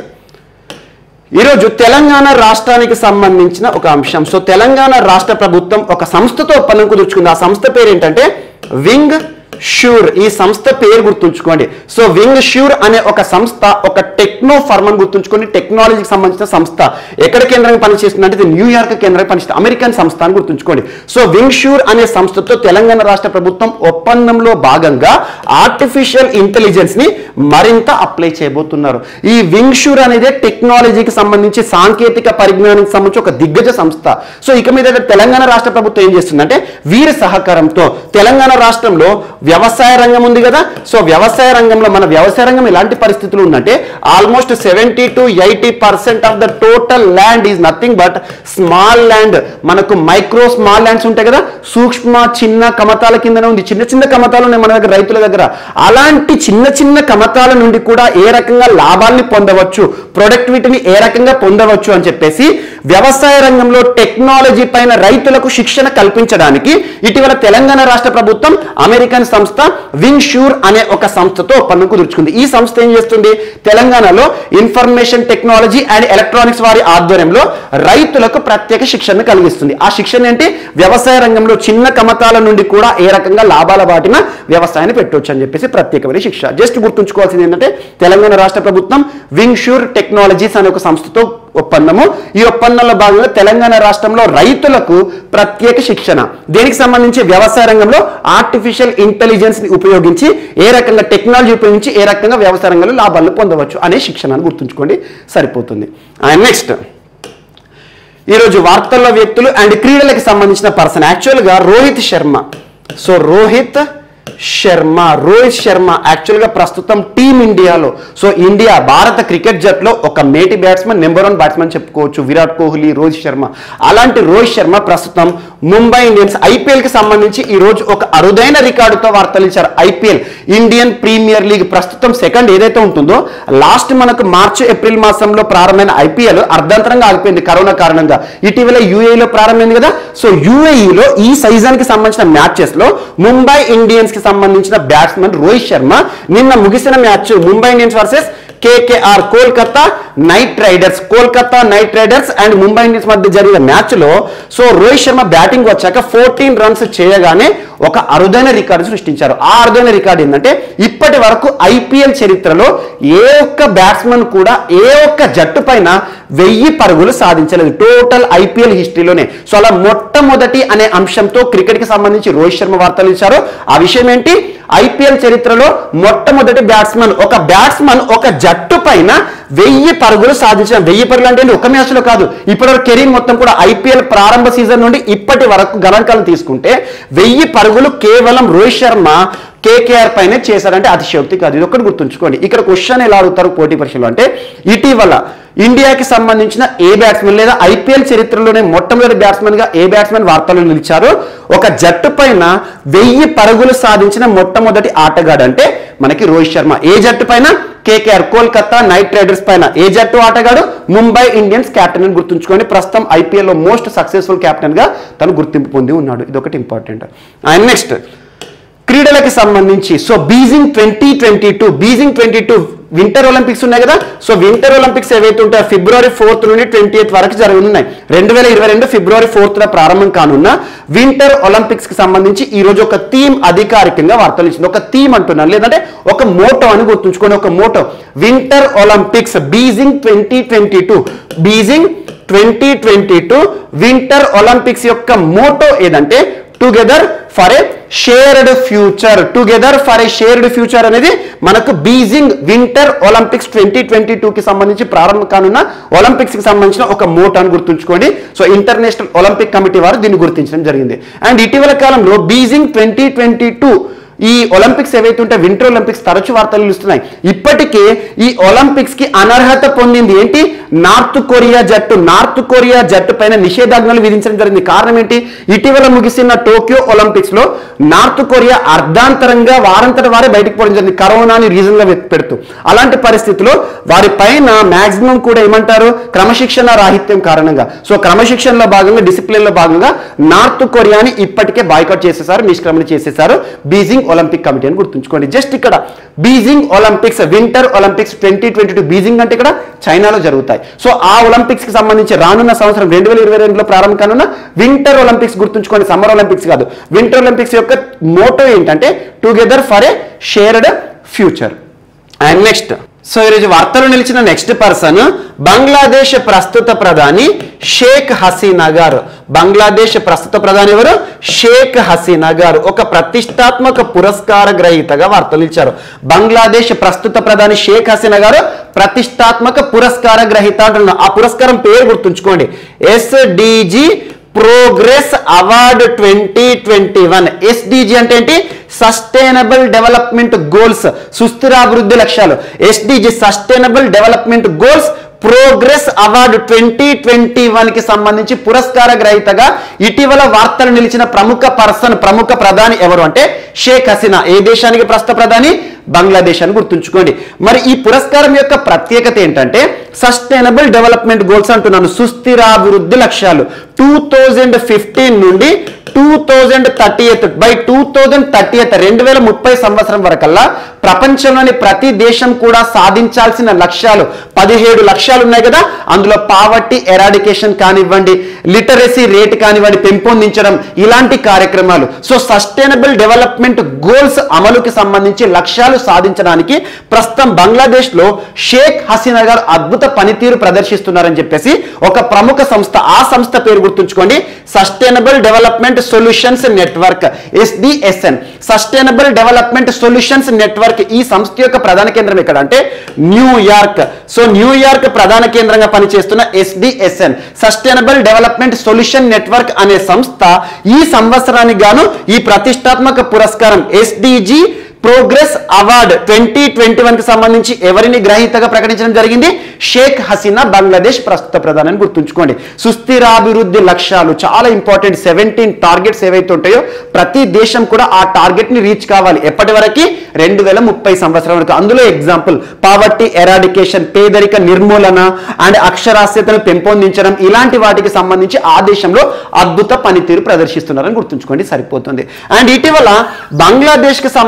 ఈరోజు తెలంగాణ రాష్ట్రానికి సంబంధించిన ఒక అంశం సో తెలంగాణ రాష్ట్ర ప్రభుత్వం ఒక సంస్థతో ఒప్పందం కుదుర్చుకుంది ఆ సంస్థ పేరు ఏంటంటే వింగ్ షూర్ ఈ సంస్థ పేరు గుర్తుంచుకోండి సో వింగ్ షూర్ అనే ఒక సంస్థ ఒక టెక్నో ఫర్మ్ అని గుర్తుంచుకోండి టెక్నాలజీకి సంబంధించిన సంస్థ ఎక్కడ కేంద్రంగా పనిచేస్తుంది అంటే ఇది న్యూయార్క్ కేంద్రంగా పనిచేస్తుంది అమెరికన్ సంస్థ అని గుర్తుంచుకోండి సో వింగ్ షూర్ అనే సంస్థతో తెలంగాణ రాష్ట్ర ప్రభుత్వం ఒప్పందంలో భాగంగా ఆర్టిఫిషియల్ ఇంటెలిజెన్స్ ని మరింత అప్లై చేయబోతున్నారు ఈ వింగ్ షూర్ అనేది టెక్నాలజీకి సంబంధించి సాంకేతిక పరిజ్ఞానానికి సంబంధించి ఒక దిగ్గజ సంస్థ సో ఇక మీద తెలంగాణ రాష్ట్ర ప్రభుత్వం ఏం చేస్తుందంటే వీరి సహకారంతో తెలంగాణ రాష్ట్రంలో వ్యవసాయ రంగం ఉంది కదా సో వ్యవసాయ రంగంలో మన వ్యవసాయ రంగం ఎలాంటి పరిస్థితులు ఉందంటే almost seventy to eighty percent of the total land is nothing but small land మనకు మైక్రో స్మాల్ ల్యాండ్స్ ఉంటాయి కదా సూక్ష్మ చిన్న కమతాల కిందనే ఉంది చిన్న చిన్న కమతాలు ఉన్నాయి మన దగ్గర రైతుల దగ్గర అలాంటి చిన్న చిన్న కమతాల నుండి కూడా ఏ రకంగా లాభాల్ని పొందవచ్చు ప్రొడక్టివిటీని ఏ రకంగా పొందవచ్చు అని చెప్పేసి వ్యవసాయ రంగంలో టెక్నాలజీ పైన రైతులకు శిక్షణ కల్పించడానికి ఇటీవల తెలంగాణ రాష్ట్ర ప్రభుత్వం అమెరికన్ సంస్థ వింగ్ షూర్ అనే ఒక సంస్థతో ఒప్పందం కుదుర్చుకుంది ఈ సంస్థ ఏం చేస్తుంది తెలంగాణలో ఇన్ఫర్మేషన్ టెక్నాలజీ అండ్ ఎలక్ట్రానిక్స్ వారి ఆధ్వర్యంలో రైతులకు ప్రత్యేక శిక్షణ కలిగిస్తుంది ఆ శిక్షణ ఏంటి వ్యవసాయ రంగంలో చిన్న కమతాల నుండి కూడా ఏ రకంగా లాభాల వాటిన వ్యవసాయాన్ని పెట్టవచ్చు అని చెప్పేసి ప్రత్యేకమైన శిక్ష జస్ట్ గుర్తుంచుకోవాల్సింది ఏంటంటే తెలంగాణ రాష్ట్ర ప్రభుత్వం వింగ్ షూర్ టెక్నాలజీస్ అనే ఒక సంస్థతో ఒప్పందము ఈ ఒప్పందంలో భాగంగా తెలంగాణ రాష్ట్రంలో రైతులకు ప్రత్యేక శిక్షణ దేనికి సంబంధించి వ్యవసాయ రంగంలో ఆర్టిఫిషియల్ ఇంటెలిజెన్స్ ని ఉపయోగించి ఏ రకంగా టెక్నాలజీ ఉపయోగించి ఏ రకంగా వ్యవసాయ రంగంలో లాభాలను పొందవచ్చు అనే శిక్షణ అని గుర్తుంచుకోండి సరిపోతుంది అండ్ నెక్స్ట్ ఈరోజు వార్తల్లో వ్యక్తులు అండ్ క్రీడలకు సంబంధించిన పర్సన్ యాక్చువల్గా రోహిత్ శర్మ సో రోహిత్ శర్మ రోహిత్ శర్మ యాక్చువల్గా ప్రస్తుతం టీమ్ ఇండియాలో సో ఇండియా భారత క్రికెట్ జట్లో ఒక మేటి బ్యాట్స్మెన్ నెంబర్ వన్ బ్యాట్స్మెన్ చెప్పుకోవచ్చు విరాట్ కోహ్లీ రోహిత్ శర్మ అలాంటి రోహిత్ శర్మ ప్రస్తుతం ముంబై ఇండియన్స్ ఐపీఎల్ కి సంబంధించి ఈ రోజు ఒక అరుదైన రికార్డుతో వార్తలు ఇచ్చారు ఐపీఎల్ ఇండియన్ ప్రీమియర్ లీగ్ ప్రస్తుతం సెకండ్ ఏదైతే ఉంటుందో లాస్ట్ మనకు మార్చి ఏప్రిల్ మాసంలో ప్రారంభమైన ఐపీఎల్ అర్ధాంతరంగా ఆగిపోయింది కరోనా కారణంగా ఇటీవల యూఏఈలో ప్రారంభమైంది కదా సో యూఏఈలో ఈ సీజన్ కి సంబంధించిన మ్యాచెస్ లో ముంబై ఇండియన్స్ కి సంబంధించిన బ్యాట్స్మెన్ రోహిత్ శర్మ నిన్న ముగిసిన match Mumbai Indians versus KKR Kolkata knight riders Kolkata knight riders and Mumbai Indians మధ్య జరిగిన మ్యాచ్ లో సో రోహిత్ శర్మ బ్యాటింగ్ వచ్చాక ఫోర్టీన్ రన్స్ చేయగానే ఒక అరుదైన రికార్డు సృష్టించారు ఆ అరుదైన రికార్డు ఏంటంటే ఇప్పటి వరకు ఐపీఎల్ చరిత్రలో ఏ ఒక్క బ్యాట్స్మన్ కూడా ఏ ఒక్క జట్టు పైన వెయ్యి పరుగులు సాధించలేదు టోటల్ ఐపీఎల్ హిస్టరీలోనే సో అలా మొట్టమొదటి అనే అంశంతో క్రికెట్ కి సంబంధించి రోహిత్ శర్మ వార్తలు ఇచ్చారు ఆ విషయం ఏంటి ఐపీఎల్ చరిత్రలో మొట్టమొదటి బ్యాట్స్మన్ ఒక బ్యాట్స్మన్ ఒక జట్టు పైన వెయ్యి పరుగులు సాధించిన వెయ్యి పరుగులు అంటే ఒక మ్యాచ్ లో కాదు ఇప్పటివరకు కెరీర్ మొత్తం కూడా ఐపీఎల్ ప్రారంభ సీజన్ నుండి ఇప్పటి వరకు గణాంకాలను తీసుకుంటే వెయ్యి పరుగులు కేవలం రోహిత్ శర్మ కేకేఆర్ పైన చేశారంటే అతిశయోక్తి కాదు ఇది ఒకటి గుర్తుంచుకోండి ఇక్కడ క్వశ్చన్ ఎలా అడుగుతారు పోటీ పరీక్షలో అంటే ఇటీవల ఇండియాకి సంబంధించిన ఏ బ్యాట్స్మెన్ లేదా ఐపీఎల్ చరిత్రలోనే మొట్టమొదటి బ్యాట్స్మెన్ గా ఏ బ్యాట్స్మెన్ వార్తలు నిలిచారు ఒక జట్టు పైన వెయ్యి పరుగులు సాధించిన మొట్టమొదటి ఆటగాడు అంటే మనకి రోహిత్ శర్మ ఏ జట్టు పైన కేకేఆర్ కోల్కతా నైట్ రైడర్స్ పైన ఏ జట్టు ఆటగాడు ముంబై ఇండియన్స్ కెప్టెన్ అని గుర్తుంచుకొని ప్రస్తుతం ఐపీఎల్ లో మోస్ట్ సక్సెస్ఫుల్ కెప్టెన్ గా తను గుర్తింపు పొంది ఉన్నాడు ఇది ఒకటి ఇంపార్టెంట్ అండ్ నెక్స్ట్ క్రీడలకి సంబంధించి so Beijing twenty twenty two Beijing twenty two winter olympics ఉన్నాయి కదా సో వింటర్ ఒలింపిక్స్ ఏవైతే ఉంటాయో ఫిబ్రవరి ఫోర్త్ నుండి ట్వంటీ ఎయిత్ వరకు జరగనున్నాయి రెండు వేల ఇరవై రెండు ఫిబ్రవరి ఫోర్త్ ప్రారంభం కానున్న వింటర్ ఒలింపిక్స్ కి సంబంధించి ఈ రోజు ఒక థీమ్ అధికారికంగా వార్తలు ఇచ్చింది ఒక థీమ్ అంటున్నాను లేదంటే ఒక మోటో అని గుర్తుంచుకోండి ఒక motto winter olympics Beijing twenty twenty two Beijing twenty twenty two winter olympics యొక్క మోటో ఏదంటే together for a shared future together for a shared future అనేది మనకు Beijing winter olympics twenty twenty కి సంబంధించి ప్రారంభం కానున్న ఒలింపిక్స్ కి సంబంధించిన ఒక మోట్ అని గుర్తుంచుకోండి సో ఇంటర్నేషనల్ ఒలింపిక్ కమిటీ వారు దీన్ని గుర్తించడం జరిగింది అండ్ ఇటీవల కాలంలో బీజింగ్ ట్వంటీ ట్వంటీ ఈ ఒలింపిక్స్ ఏవైతే ఉంటే వింటర్ ఒలింపిక్స్ తరచు వార్తలు నిలుస్తున్నాయి ఇప్పటికే ఈ ఒలింపిక్స్ కి అనర్హత పొందింది ఏంటి నార్త్ కొరియా జట్టు నార్త్ కొరియా జట్టు పైన నిషేధాజ్ఞలు విధించడం జరిగింది కారణం ఏంటి ఇటీవల ముగిసిన టోక్యో ఒలింపిక్స్ లో నార్త్ కొరియా అర్ధాంతరంగా వారంతట వారే బయటకు పోవడం జరిగింది కరోనాని రీజన్ గా పెడుతూ అలాంటి పరిస్థితిలో వారి పైన మాక్సిమం కూడా ఏమంటారు క్రమశిక్షణ రాహిత్యం కారణంగా సో క్రమశిక్షణలో భాగంగా డిసిప్లిన్ లో భాగంగా నార్త్ కొరియాని ఇప్పటికే బాయ్కాట్ చేసేసారు నిష్క్రమణ చేసేసారు బీజింగ్ ఒలింపిక్ కమిటీ అని గుర్తుంచుకోండి జస్ట్ ఇక్కడ Beijing olympics winter olympics twenty twenty two Beijing అంటే ఇక్కడ చైనాలో జరుగుతాయి సో ఆ ఒలింపిక్స్ కి సంబంధించి రానున్న సంవత్సరం రెండు వేల ఇరవై రెండులో ప్రారంభం కానున్న వింటర్ ఒలింపిక్స్ గుర్తుంచుకోండి సమ్మర్ ఒలింపిక్స్ కాదు వింటర్ ఒలింపిక్స్ యొక్క మోటో ఏంటంటే together for a shared future and next so ఈరోజు వార్తలు నిలిచిన నెక్స్ట్ పర్సన్ బంగ్లాదేశ్ ప్రస్తుత ప్రధాని షేక్ హసీనా గారు బంగ్లాదేశ్ ప్రస్తుత ప్రధాని ఎవరు షేక్ హసీనా గారు ఒక ప్రతిష్టాత్మక పురస్కార గ్రహీతగా వార్తలు ఇచ్చారు బంగ్లాదేశ్ ప్రస్తుత ప్రధాని షేక్ హసీనా గారు ప్రతిష్టాత్మక పురస్కార గ్రహీత అంటున్నారు ఆ పురస్కారం పేరు గుర్తుంచుకోండి SDG progress award twenty twenty one SDG అంటే ఏంటి సస్టైనబుల్ డెవలప్మెంట్ గోల్స్ సుస్థిరాభివృద్ధి లక్ష్యాలు SDG sustainable development goals progress award twenty twenty one కి సంబంధించి పురస్కార గ్రహీతగా ఇటీవల వార్తలు నిలిచిన ప్రముఖ పర్సన్ ప్రముఖ ప్రధాని ఎవరు అంటే షేక్ హసీనా ఏ దేశానికి ప్రస్తుత ప్రధాని బంగ్లాదేశ్ అని గుర్తుంచుకోండి మరి ఈ పురస్కారం యొక్క ప్రత్యేకత ఏంటంటే సస్టైనబుల్ డెవలప్మెంట్ గోల్స్ అంటున్నాను సుస్థిరాభివృద్ధి లక్ష్యాలు two thousand fifteen to two thousand thirty eighth by two thousand thirty eighth రెండు వేల ముప్పై సంవత్సరం వరకల్లా ప్రపంచంలోని ప్రతి దేశం కూడా సాధించాల్సిన లక్ష్యాలు పదిహేడు లక్ష్యాలు ఉన్నాయి కదా అందులో పావర్టీ ఎరాడికేషన్ కానివ్వండి లిటరసీ రేట్ కానివ్వండి పెంపొందించడం ఇలాంటి కార్యక్రమాలు సో సస్టైనబుల్ డెవలప్మెంట్ గోల్స్ అమలుకి సంబంధించి లక్ష్యాలు సాధించడానికి ప్రస్తుతం బంగ్లాదేశ్ లో షేక్ హసీనా గారు అద్భుత పనితీరు ప్రదర్శిస్తున్నారని చెప్పేసి ఒక ప్రముఖ సంస్థ ఆ సంస్థ పేరు గుర్తుంచుకోండి sustainable development solutions network SDSN sustainable development solutions network ఈ సంస్థ యొక్క ప్రధాన కేంద్రం ఎక్కడ అంటే న్యూయార్క్ సో న్యూయార్క్ ప్రధాన కేంద్రంగా పనిచేస్తున్న SDSN sustainable development solution network అనే సంస్థ ఈ సంవత్సరానికి గాను ఈ ప్రతిష్టాత్మక పురస్కారం SDG progress award twenty twenty one కి సంబంధించి ఎవరిని గ్రహీతగా ప్రకటించడం జరిగింది షేక్ హసీనా బంగ్లాదేశ్ ప్రస్తుత ప్రధాని గుర్తుంచుకోండి సుస్థిరాభివృద్ధి లక్ష్యాలు చాలా ఇంపార్టెంట్ సెవెంటీన్ టార్గెట్స్ ఏవైతే ఉంటాయో ప్రతి దేశం కూడా ఆ టార్గెట్ ని రీచ్ కావాలి ఎప్పటి వరకు రెండు వేల ముప్పై సంవత్సరం వరకు అందులో ఎగ్జాంపుల్ పావర్టీ ఎరాడికేషన్ పేదరిక నిర్మూలన అండ్ అక్షరాస్యతను పెంపొందించడం ఇలాంటి వాటికి సంబంధించి ఆ దేశంలో అద్భుత పనితీరు ప్రదర్శిస్తున్నారని గుర్తుంచుకోండి సరిపోతుంది అండ్ ఇటీవల బంగ్లాదేశ్ కి సంబంధించి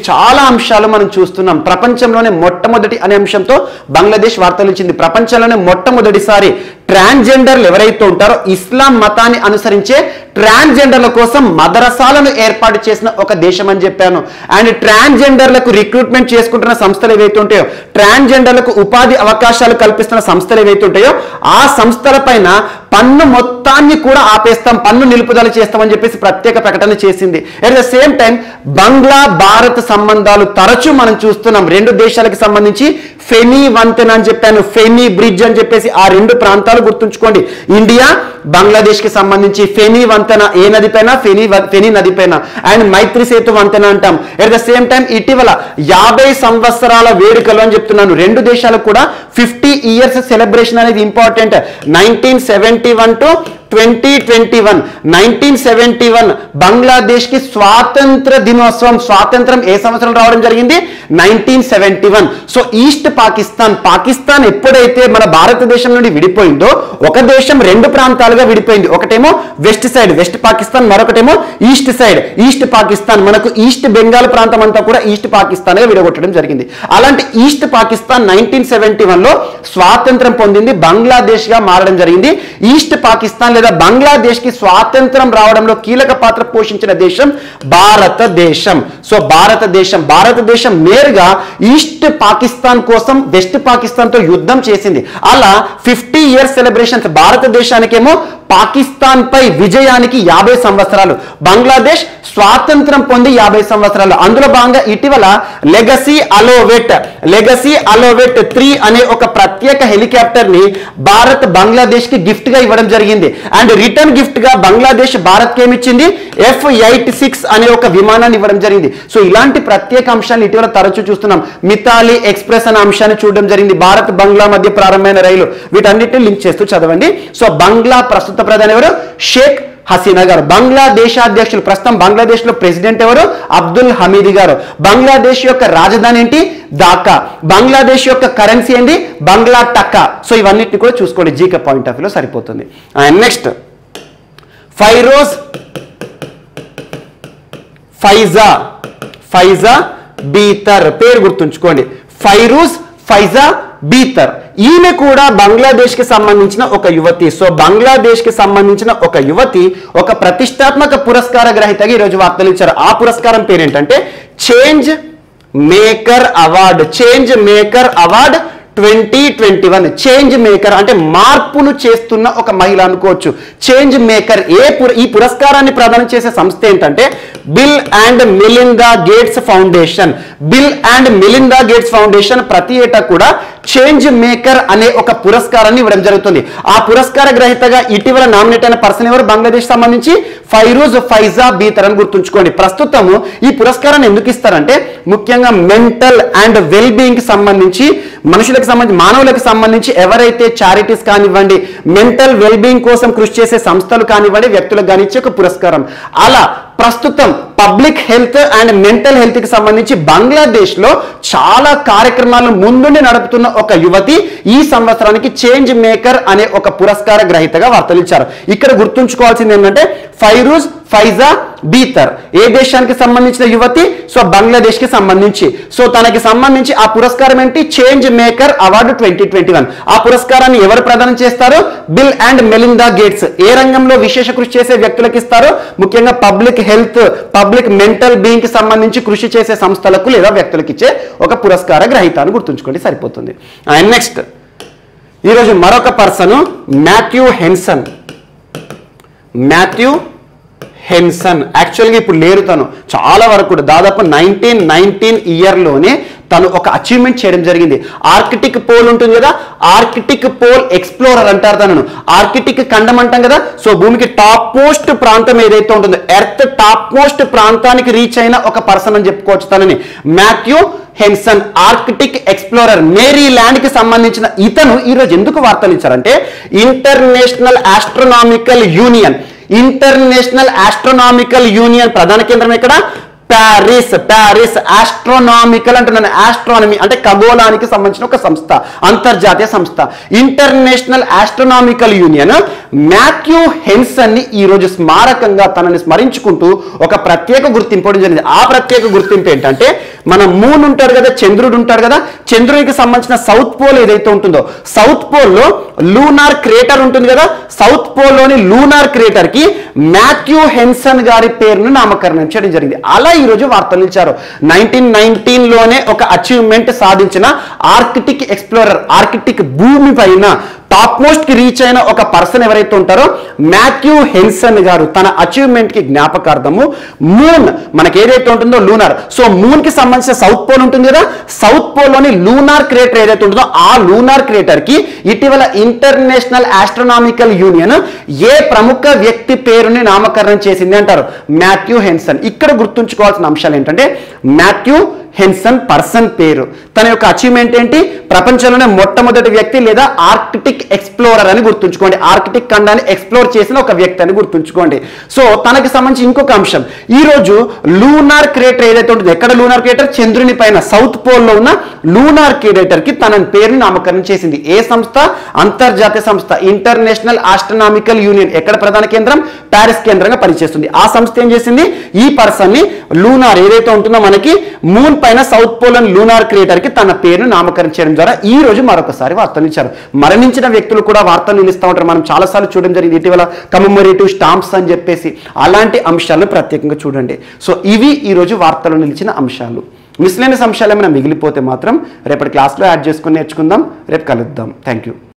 చాలా అంశాలు మనం చూస్తున్నాం ప్రపంచంలోనే మొట్టమొదటి అనే అంశంతో బంగ్లాదేశ్ వార్తలు ఇచ్చింది ప్రపంచంలోనే మొట్టమొదటిసారి ట్రాన్స్జెండర్లు ఎవరైతే ఉంటారో ఇస్లాం మతాన్ని అనుసరించే ట్రాన్స్జెండర్ల కోసం మదరసాలను ఏర్పాటు చేసిన ఒక దేశం అని చెప్పాను అండ్ ట్రాన్స్జెండర్లకు రిక్రూట్మెంట్ చేసుకుంటున్న సంస్థలు ఏవైతే ఉంటాయో ట్రాన్స్జెండర్లకు ఉపాధి అవకాశాలు కల్పిస్తున్న సంస్థలు ఏవైతే ఉంటాయో ఆ సంస్థల పైన పన్ను మొత్తాన్ని కూడా ఆపేస్తాం పన్ను నిలుపుదల చేస్తామని చెప్పేసి ప్రత్యేక ప్రకటన చేసింది at the same time Bangla Bharat సంబంధాలు తరచూ మనం చూస్తున్నాం రెండు దేశాలకు సంబంధించి ఫెనీ వంతెన అని చెప్పాను ఫెనీ బ్రిడ్జ్ అని చెప్పేసి ఆ రెండు ప్రాంతాలు గుర్తుంచుకోండి ఇండియా బంగ్లాదేశ్ కి సంబంధించి ఫెనీ వంతెన ఏ నది పైన ఫెనీ వ- ఫెనీ నది పైన అండ్ మైత్రి సేతు వంతెన అంటాం ఎట్ ద సేమ్ టైం ఇటీవల యాభై సంవత్సరాల వేడుకలు అని చెప్తున్నాను రెండు దేశాలకు కూడా ఫిఫ్టీ ఇయర్స్ సెలబ్రేషన్ అనేది important nineteen seventy one to twenty twenty one nineteen seventy one Bangladesh కి స్వాతంత్ర దినోత్సవం స్వాతంత్రం ఏ సంవత్సరం రావడం జరిగింది nineteen seventy one so east Pakistan Pakistan ఎప్పుడైతే మన భారతదేశం నుండి విడిపోయిందో ఒక దేశం రెండు ప్రాంతాలుగా విడిపోయింది ఒకటేమో వెస్ట్ సైడ్ వెస్ట్ పాకిస్తాన్ మరొకటేమో ఈస్ట్ సైడ్ ఈస్ట్ పాకిస్తాన్ మనకు ఈస్ట్ బెంగాల్ ప్రాంతం అంతా కూడా ఈస్ట్ పాకిస్తాన్ గా విడగొట్టడం జరిగింది అలాంటి east Pakistan nineteen seventy one లో స్వాతంత్రం పొందింది బంగ్లాదేశ్ గా మారడం జరిగింది ఈస్ట్ పాకిస్తాన్ లేదా బంగ్లాదేశ్ కి స్వాతంత్రం రావడంలో కీలక పాత్ర పోషించిన దేశం భారతదేశం సో భారతదేశం భారతదేశం నేరుగా ఈస్ట్ పాకిస్తాన్ కోసం వెస్ట్ పాకిస్తాన్ తో యుద్ధం చేసింది అలా ఫిఫ్టీ ఇయర్స్ సెలబ్రేషన్స్ భారతదేశానికేమో పాకిస్తాన్ పై విజయానికి యాభై సంవత్సరాలు బంగ్లాదేశ్ స్వాతంత్రం పొంది యాభై సంవత్సరాలు అందులో భాగంగా ఇటీవల legacy Alouette legacy Alouette three అనే ఒక ప్రత్యేక హెలికాప్టర్ ని భారత్ బంగ్లాదేశ్ కి గిఫ్ట్ గా ఇవ్వడం జరిగింది అండ్ రిటర్న్ గిఫ్ట్ గా బంగ్లాదేశ్ భారత్ కి ఏమిచ్చింది ఎఫ్ ఎయిట్ సిక్స్ అనే ఒక విమానాన్ని ఇవ్వడం జరిగింది సో ఇలాంటి ప్రత్యేక అంశాన్ని ఇటీవల తరచూ చూస్తున్నాం మితాలి ఎక్స్ప్రెస్ అనే అంశాన్ని చూడడం జరిగింది భారత్ బంగ్లా మధ్య ప్రారంభమైన రైలు వీటన్నిటిని లింక్ చేస్తూ చదవండి సో బంగ్లా ప్రస్తుత ప్రధాని ఎవరు షేక్ హసీనా గారు బంగ్లాదేశ్ అధ్యక్షులు ప్రస్తుతం బంగ్లాదేశ్ లో ప్రెసిడెంట్ ఎవరు అబ్దుల్ హమీద్ గారు బంగ్లాదేశ్ యొక్క రాజధాని ఏంటి ఢాకా బంగ్లాదేశ్ యొక్క కరెన్సీ ఏంటి బంగ్లా టక్కా సో ఇవన్నిటిని కూడా చూసుకోండి జీకే పాయింట్ ఆఫ్ వ్యూలో సరిపోతుంది అండ్ నెక్స్ట్ ఫైరోజ్ ఫైజా ఫైజా బీతర్ పేరు గుర్తుంచుకోండి ఫైరూజ్ ఫైజా బీతర్ ఈమె కూడా బంగ్లాదేశ్ కి సంబంధించిన ఒక యువతి సో బంగ్లాదేశ్ కి సంబంధించిన ఒక యువతి ఒక ప్రతిష్టాత్మక పురస్కార గ్రహీతగా ఈరోజు వార్తలు ఇచ్చారు ఆ పురస్కారం పేరేంటంటే change maker award change maker award twenty twenty one change maker అంటే మార్పులు చేస్తున్న ఒక మహిళ అనుకోవచ్చు చేంజ్ మేకర్ ఏ పుర ఈ పురస్కారాన్ని ప్రదానం చేసే సంస్థ ఏంటంటే Bill and Melinda Gates foundation Bill and Melinda Gates foundation ప్రతి ఏటా కూడా చేంజ్ మేకర్ అనే ఒక పురస్కారాన్ని ఇవ్వడం జరుగుతుంది ఆ పురస్కార గ్రహీతగా ఇటీవల నామినేట్ అయిన పర్సన్ ఎవరు బంగ్లాదేశ్ సంబంధించి ఫైరూజ్ ఫైజా బీతర్ అని గుర్తుంచుకోండి ప్రస్తుతము ఈ పురస్కారాన్ని ఎందుకు ఇస్తారంటే ముఖ్యంగా మెంటల్ అండ్ వెల్ బీయింగ్ కి సంబంధించి మనుషులకు సంబంధించి మానవులకు సంబంధించి ఎవరైతే చారిటీస్ కానివ్వండి మెంటల్ వెల్ బీయింగ్ కోసం కృషి చేసే సంస్థలు కానివ్వండి వ్యక్తులకు కానిచ్చే ఒక పురస్కారం అలా ప్రస్తుతం public health and mental health కి సంబంధించి బంగ్లాదేశ్ లో చాలా కార్యక్రమాలను ముందుండి నడుపుతున్న ఒక యువతి ఈ సంవత్సరానికి చేంజ్ మేకర్ అనే ఒక పురస్కార గ్రహీతగా వార్తలు ఇచ్చారు ఇక్కడ గుర్తుంచుకోవాల్సింది ఏంటంటే ఫైరూజ్ ఫైజా బీతర్ ఏ దేశానికి సంబంధించిన యువతి సో బంగ్లాదేశ్ కి సంబంధించి సో తనకి సంబంధించి ఆ పురస్కారం ఏంటి change maker award twenty twenty one ఆ పురస్కారాన్ని ఎవరు ప్రదానం చేస్తారు బిల్ అండ్ మెలిందా గేట్స్ ఏ రంగంలో విశేష కృషి చేసే వ్యక్తులకు ఇస్తారు ముఖ్యంగా public health public mental being కి సంబంధించి కృషి చేసే సంస్థలకు లేదా వ్యక్తులకు ఇచ్చే ఒక పురస్కార గ్రహీత అని గుర్తుంచుకోండి సరిపోతుంది అండ్ నెక్స్ట్ ఈరోజు మరొక person Matthew Henson Matthew Henson యాక్చువల్గా ఇప్పుడు లేరు తను చాలా వరకు కూడా దాదాపు నైన్టీన్ నైన్టీన్ ఇయర్లోనే తను ఒక అచీవ్మెంట్ చేయడం జరిగింది ఆర్కిటిక్ పోల్ ఉంటుంది కదా ఆర్కిటిక్ పోల్ ఎక్స్ప్లోరర్ అంటారు తనను ఆర్కిటిక్ ఖండం అంటాం కదా సో భూమికి టాప్ మోస్ట్ ప్రాంతం ఏదైతే ఉంటుందో ఎర్త్ టాప్ మోస్ట్ ప్రాంతానికి రీచ్ అయిన ఒక పర్సన్ అని చెప్పుకోవచ్చు తనని Matthew Henson arctic explorer Maryland కి సంబంధించిన ఇతను ఈరోజు ఎందుకు వార్తలు ఇచ్చారంటే international astronomical union international astronomical union ప్రధాన కేంద్రం ఎక్కడ ప్యారిస్ ప్యారిస్ ఆస్ట్రోనామికల్ అంటున్నాను ఆస్ట్రానమీ అంటే ఖగోళానికి సంబంధించిన ఒక సంస్థ అంతర్జాతీయ సంస్థ international astronomical union Matthew Henson ని ఈ రోజు స్మారకంగా తనని స్మరించుకుంటూ ఒక ప్రత్యేక గుర్తింపు ఇవ్వడం జరిగింది ఆ ప్రత్యేక గుర్తింపు ఏంటంటే మన మూన్ ఉంటాడు కదా చంద్రుడు ఉంటాడు కదా చంద్రుడికి సంబంధించిన సౌత్ పోల్ ఏదైతే ఉంటుందో సౌత్ పోల్ లో లూనార్ క్రేటర్ ఉంటుంది కదా సౌత్ పోల్ లోని లూనార్ క్రేటర్ కి మాథ్యూ హెన్సన్ గారి పేరును నామకరణం చేయడం జరిగింది అలా ఈ రోజు వార్తలు ఇచ్చారు నైన్టీన్ నైన్టీన్ లోనే ఒక అచీవ్మెంట్ సాధించిన ఆర్కిటిక్ ఎక్స్ప్లోరర్ ఆర్కిటిక్ భూమి పైన టాప్ మోస్ట్ కి రీచ్ అయిన ఒక పర్సన్ ఎవరైతే ఉంటారో మాథ్యూ హెన్సన్ గారు తన అచీవ్మెంట్ కి జ్ఞాపకార్థము మూన్ మనకి ఏదైతే ఉంటుందో లూనార్ సో మూన్ కి సంబంధించిన సౌత్ పోల్ ఉంటుంది కదా సౌత్ పోల్ లోని లూనార్ క్రేటర్ ఏదైతే ఉంటుందో ఆ లూనార్ క్రేటర్ కి ఇటీవల ఇంటర్నేషనల్ ఆస్ట్రోనామికల్ యూనియన్ ఏ ప్రముఖ వ్యక్తి పేరుని నామకరణం చేసింది అంటారు మాథ్యూ హెన్సన్ ఇక్కడ గుర్తుంచుకోవాల్సిన అంశాలు ఏంటంటే మాథ్యూ హెన్సన్ పర్సన్ పేరు తన యొక్క అచీవ్మెంట్ ఏంటి ప్రపంచంలోనే మొట్టమొదటి వ్యక్తి లేదా ఆర్కిటిక్ ఎక్స్ప్లోరర్ అని గుర్తుంచుకోండి ఆర్కిటిక్ ఖండాన్ని ఎక్స్ప్లోర్ చేసిన ఒక వ్యక్తి అని గుర్తుంచుకోండి సో తనకి సంబంధించి ఇంకొక అంశం ఈ రోజు లూనార్ క్రేటర్ ఏదైతే ఉంటుందో ఎక్కడ లూనార్ క్రేటర్ చంద్రుని పైన సౌత్ పోల్ లో ఉన్న లూనార్ క్రేటర్ కి తన పేరుని నామకరణం చేసింది ఏ సంస్థ అంతర్జాతీయ సంస్థ ఇంటర్నేషనల్ ఆస్ట్రనామికల్ యూనియన్ ఎక్కడ ప్రధాన కేంద్రం ప్యారిస్ కేంద్రంగా పనిచేస్తుంది ఆ సంస్థ ఏం చేసింది ఈ పర్సన్ ని లూనార్ ఏదైతే ఉంటుందో మనకి మూన్ పైన సౌత్ పోల్ అని లూనార్ క్రియేటర్ కి తన పేరును నామకరణం చేయడం ద్వారా ఈ రోజు మరొకసారి వార్తలు ఇచ్చారు మరణించిన వ్యక్తులు కూడా వార్తలు నిలుస్తూ ఉంటారు మనం చాలాసార్లు చూడడం జరిగింది ఇటీవల కమమరేటివ్ స్టాంప్స్ అని చెప్పేసి అలాంటి అంశాలను ప్రత్యేకంగా చూడండి సో ఇవి ఈ రోజు వార్తలు నిలిచిన అంశాలు మిస్లేనియస్ అంశాలు ఏమైనా మిగిలిపోతే మాత్రం రేపటి క్లాస్లో యాడ్ చేసుకుని నేర్చుకుందాం రేపు కలుద్దాం థ్యాంక్ యూ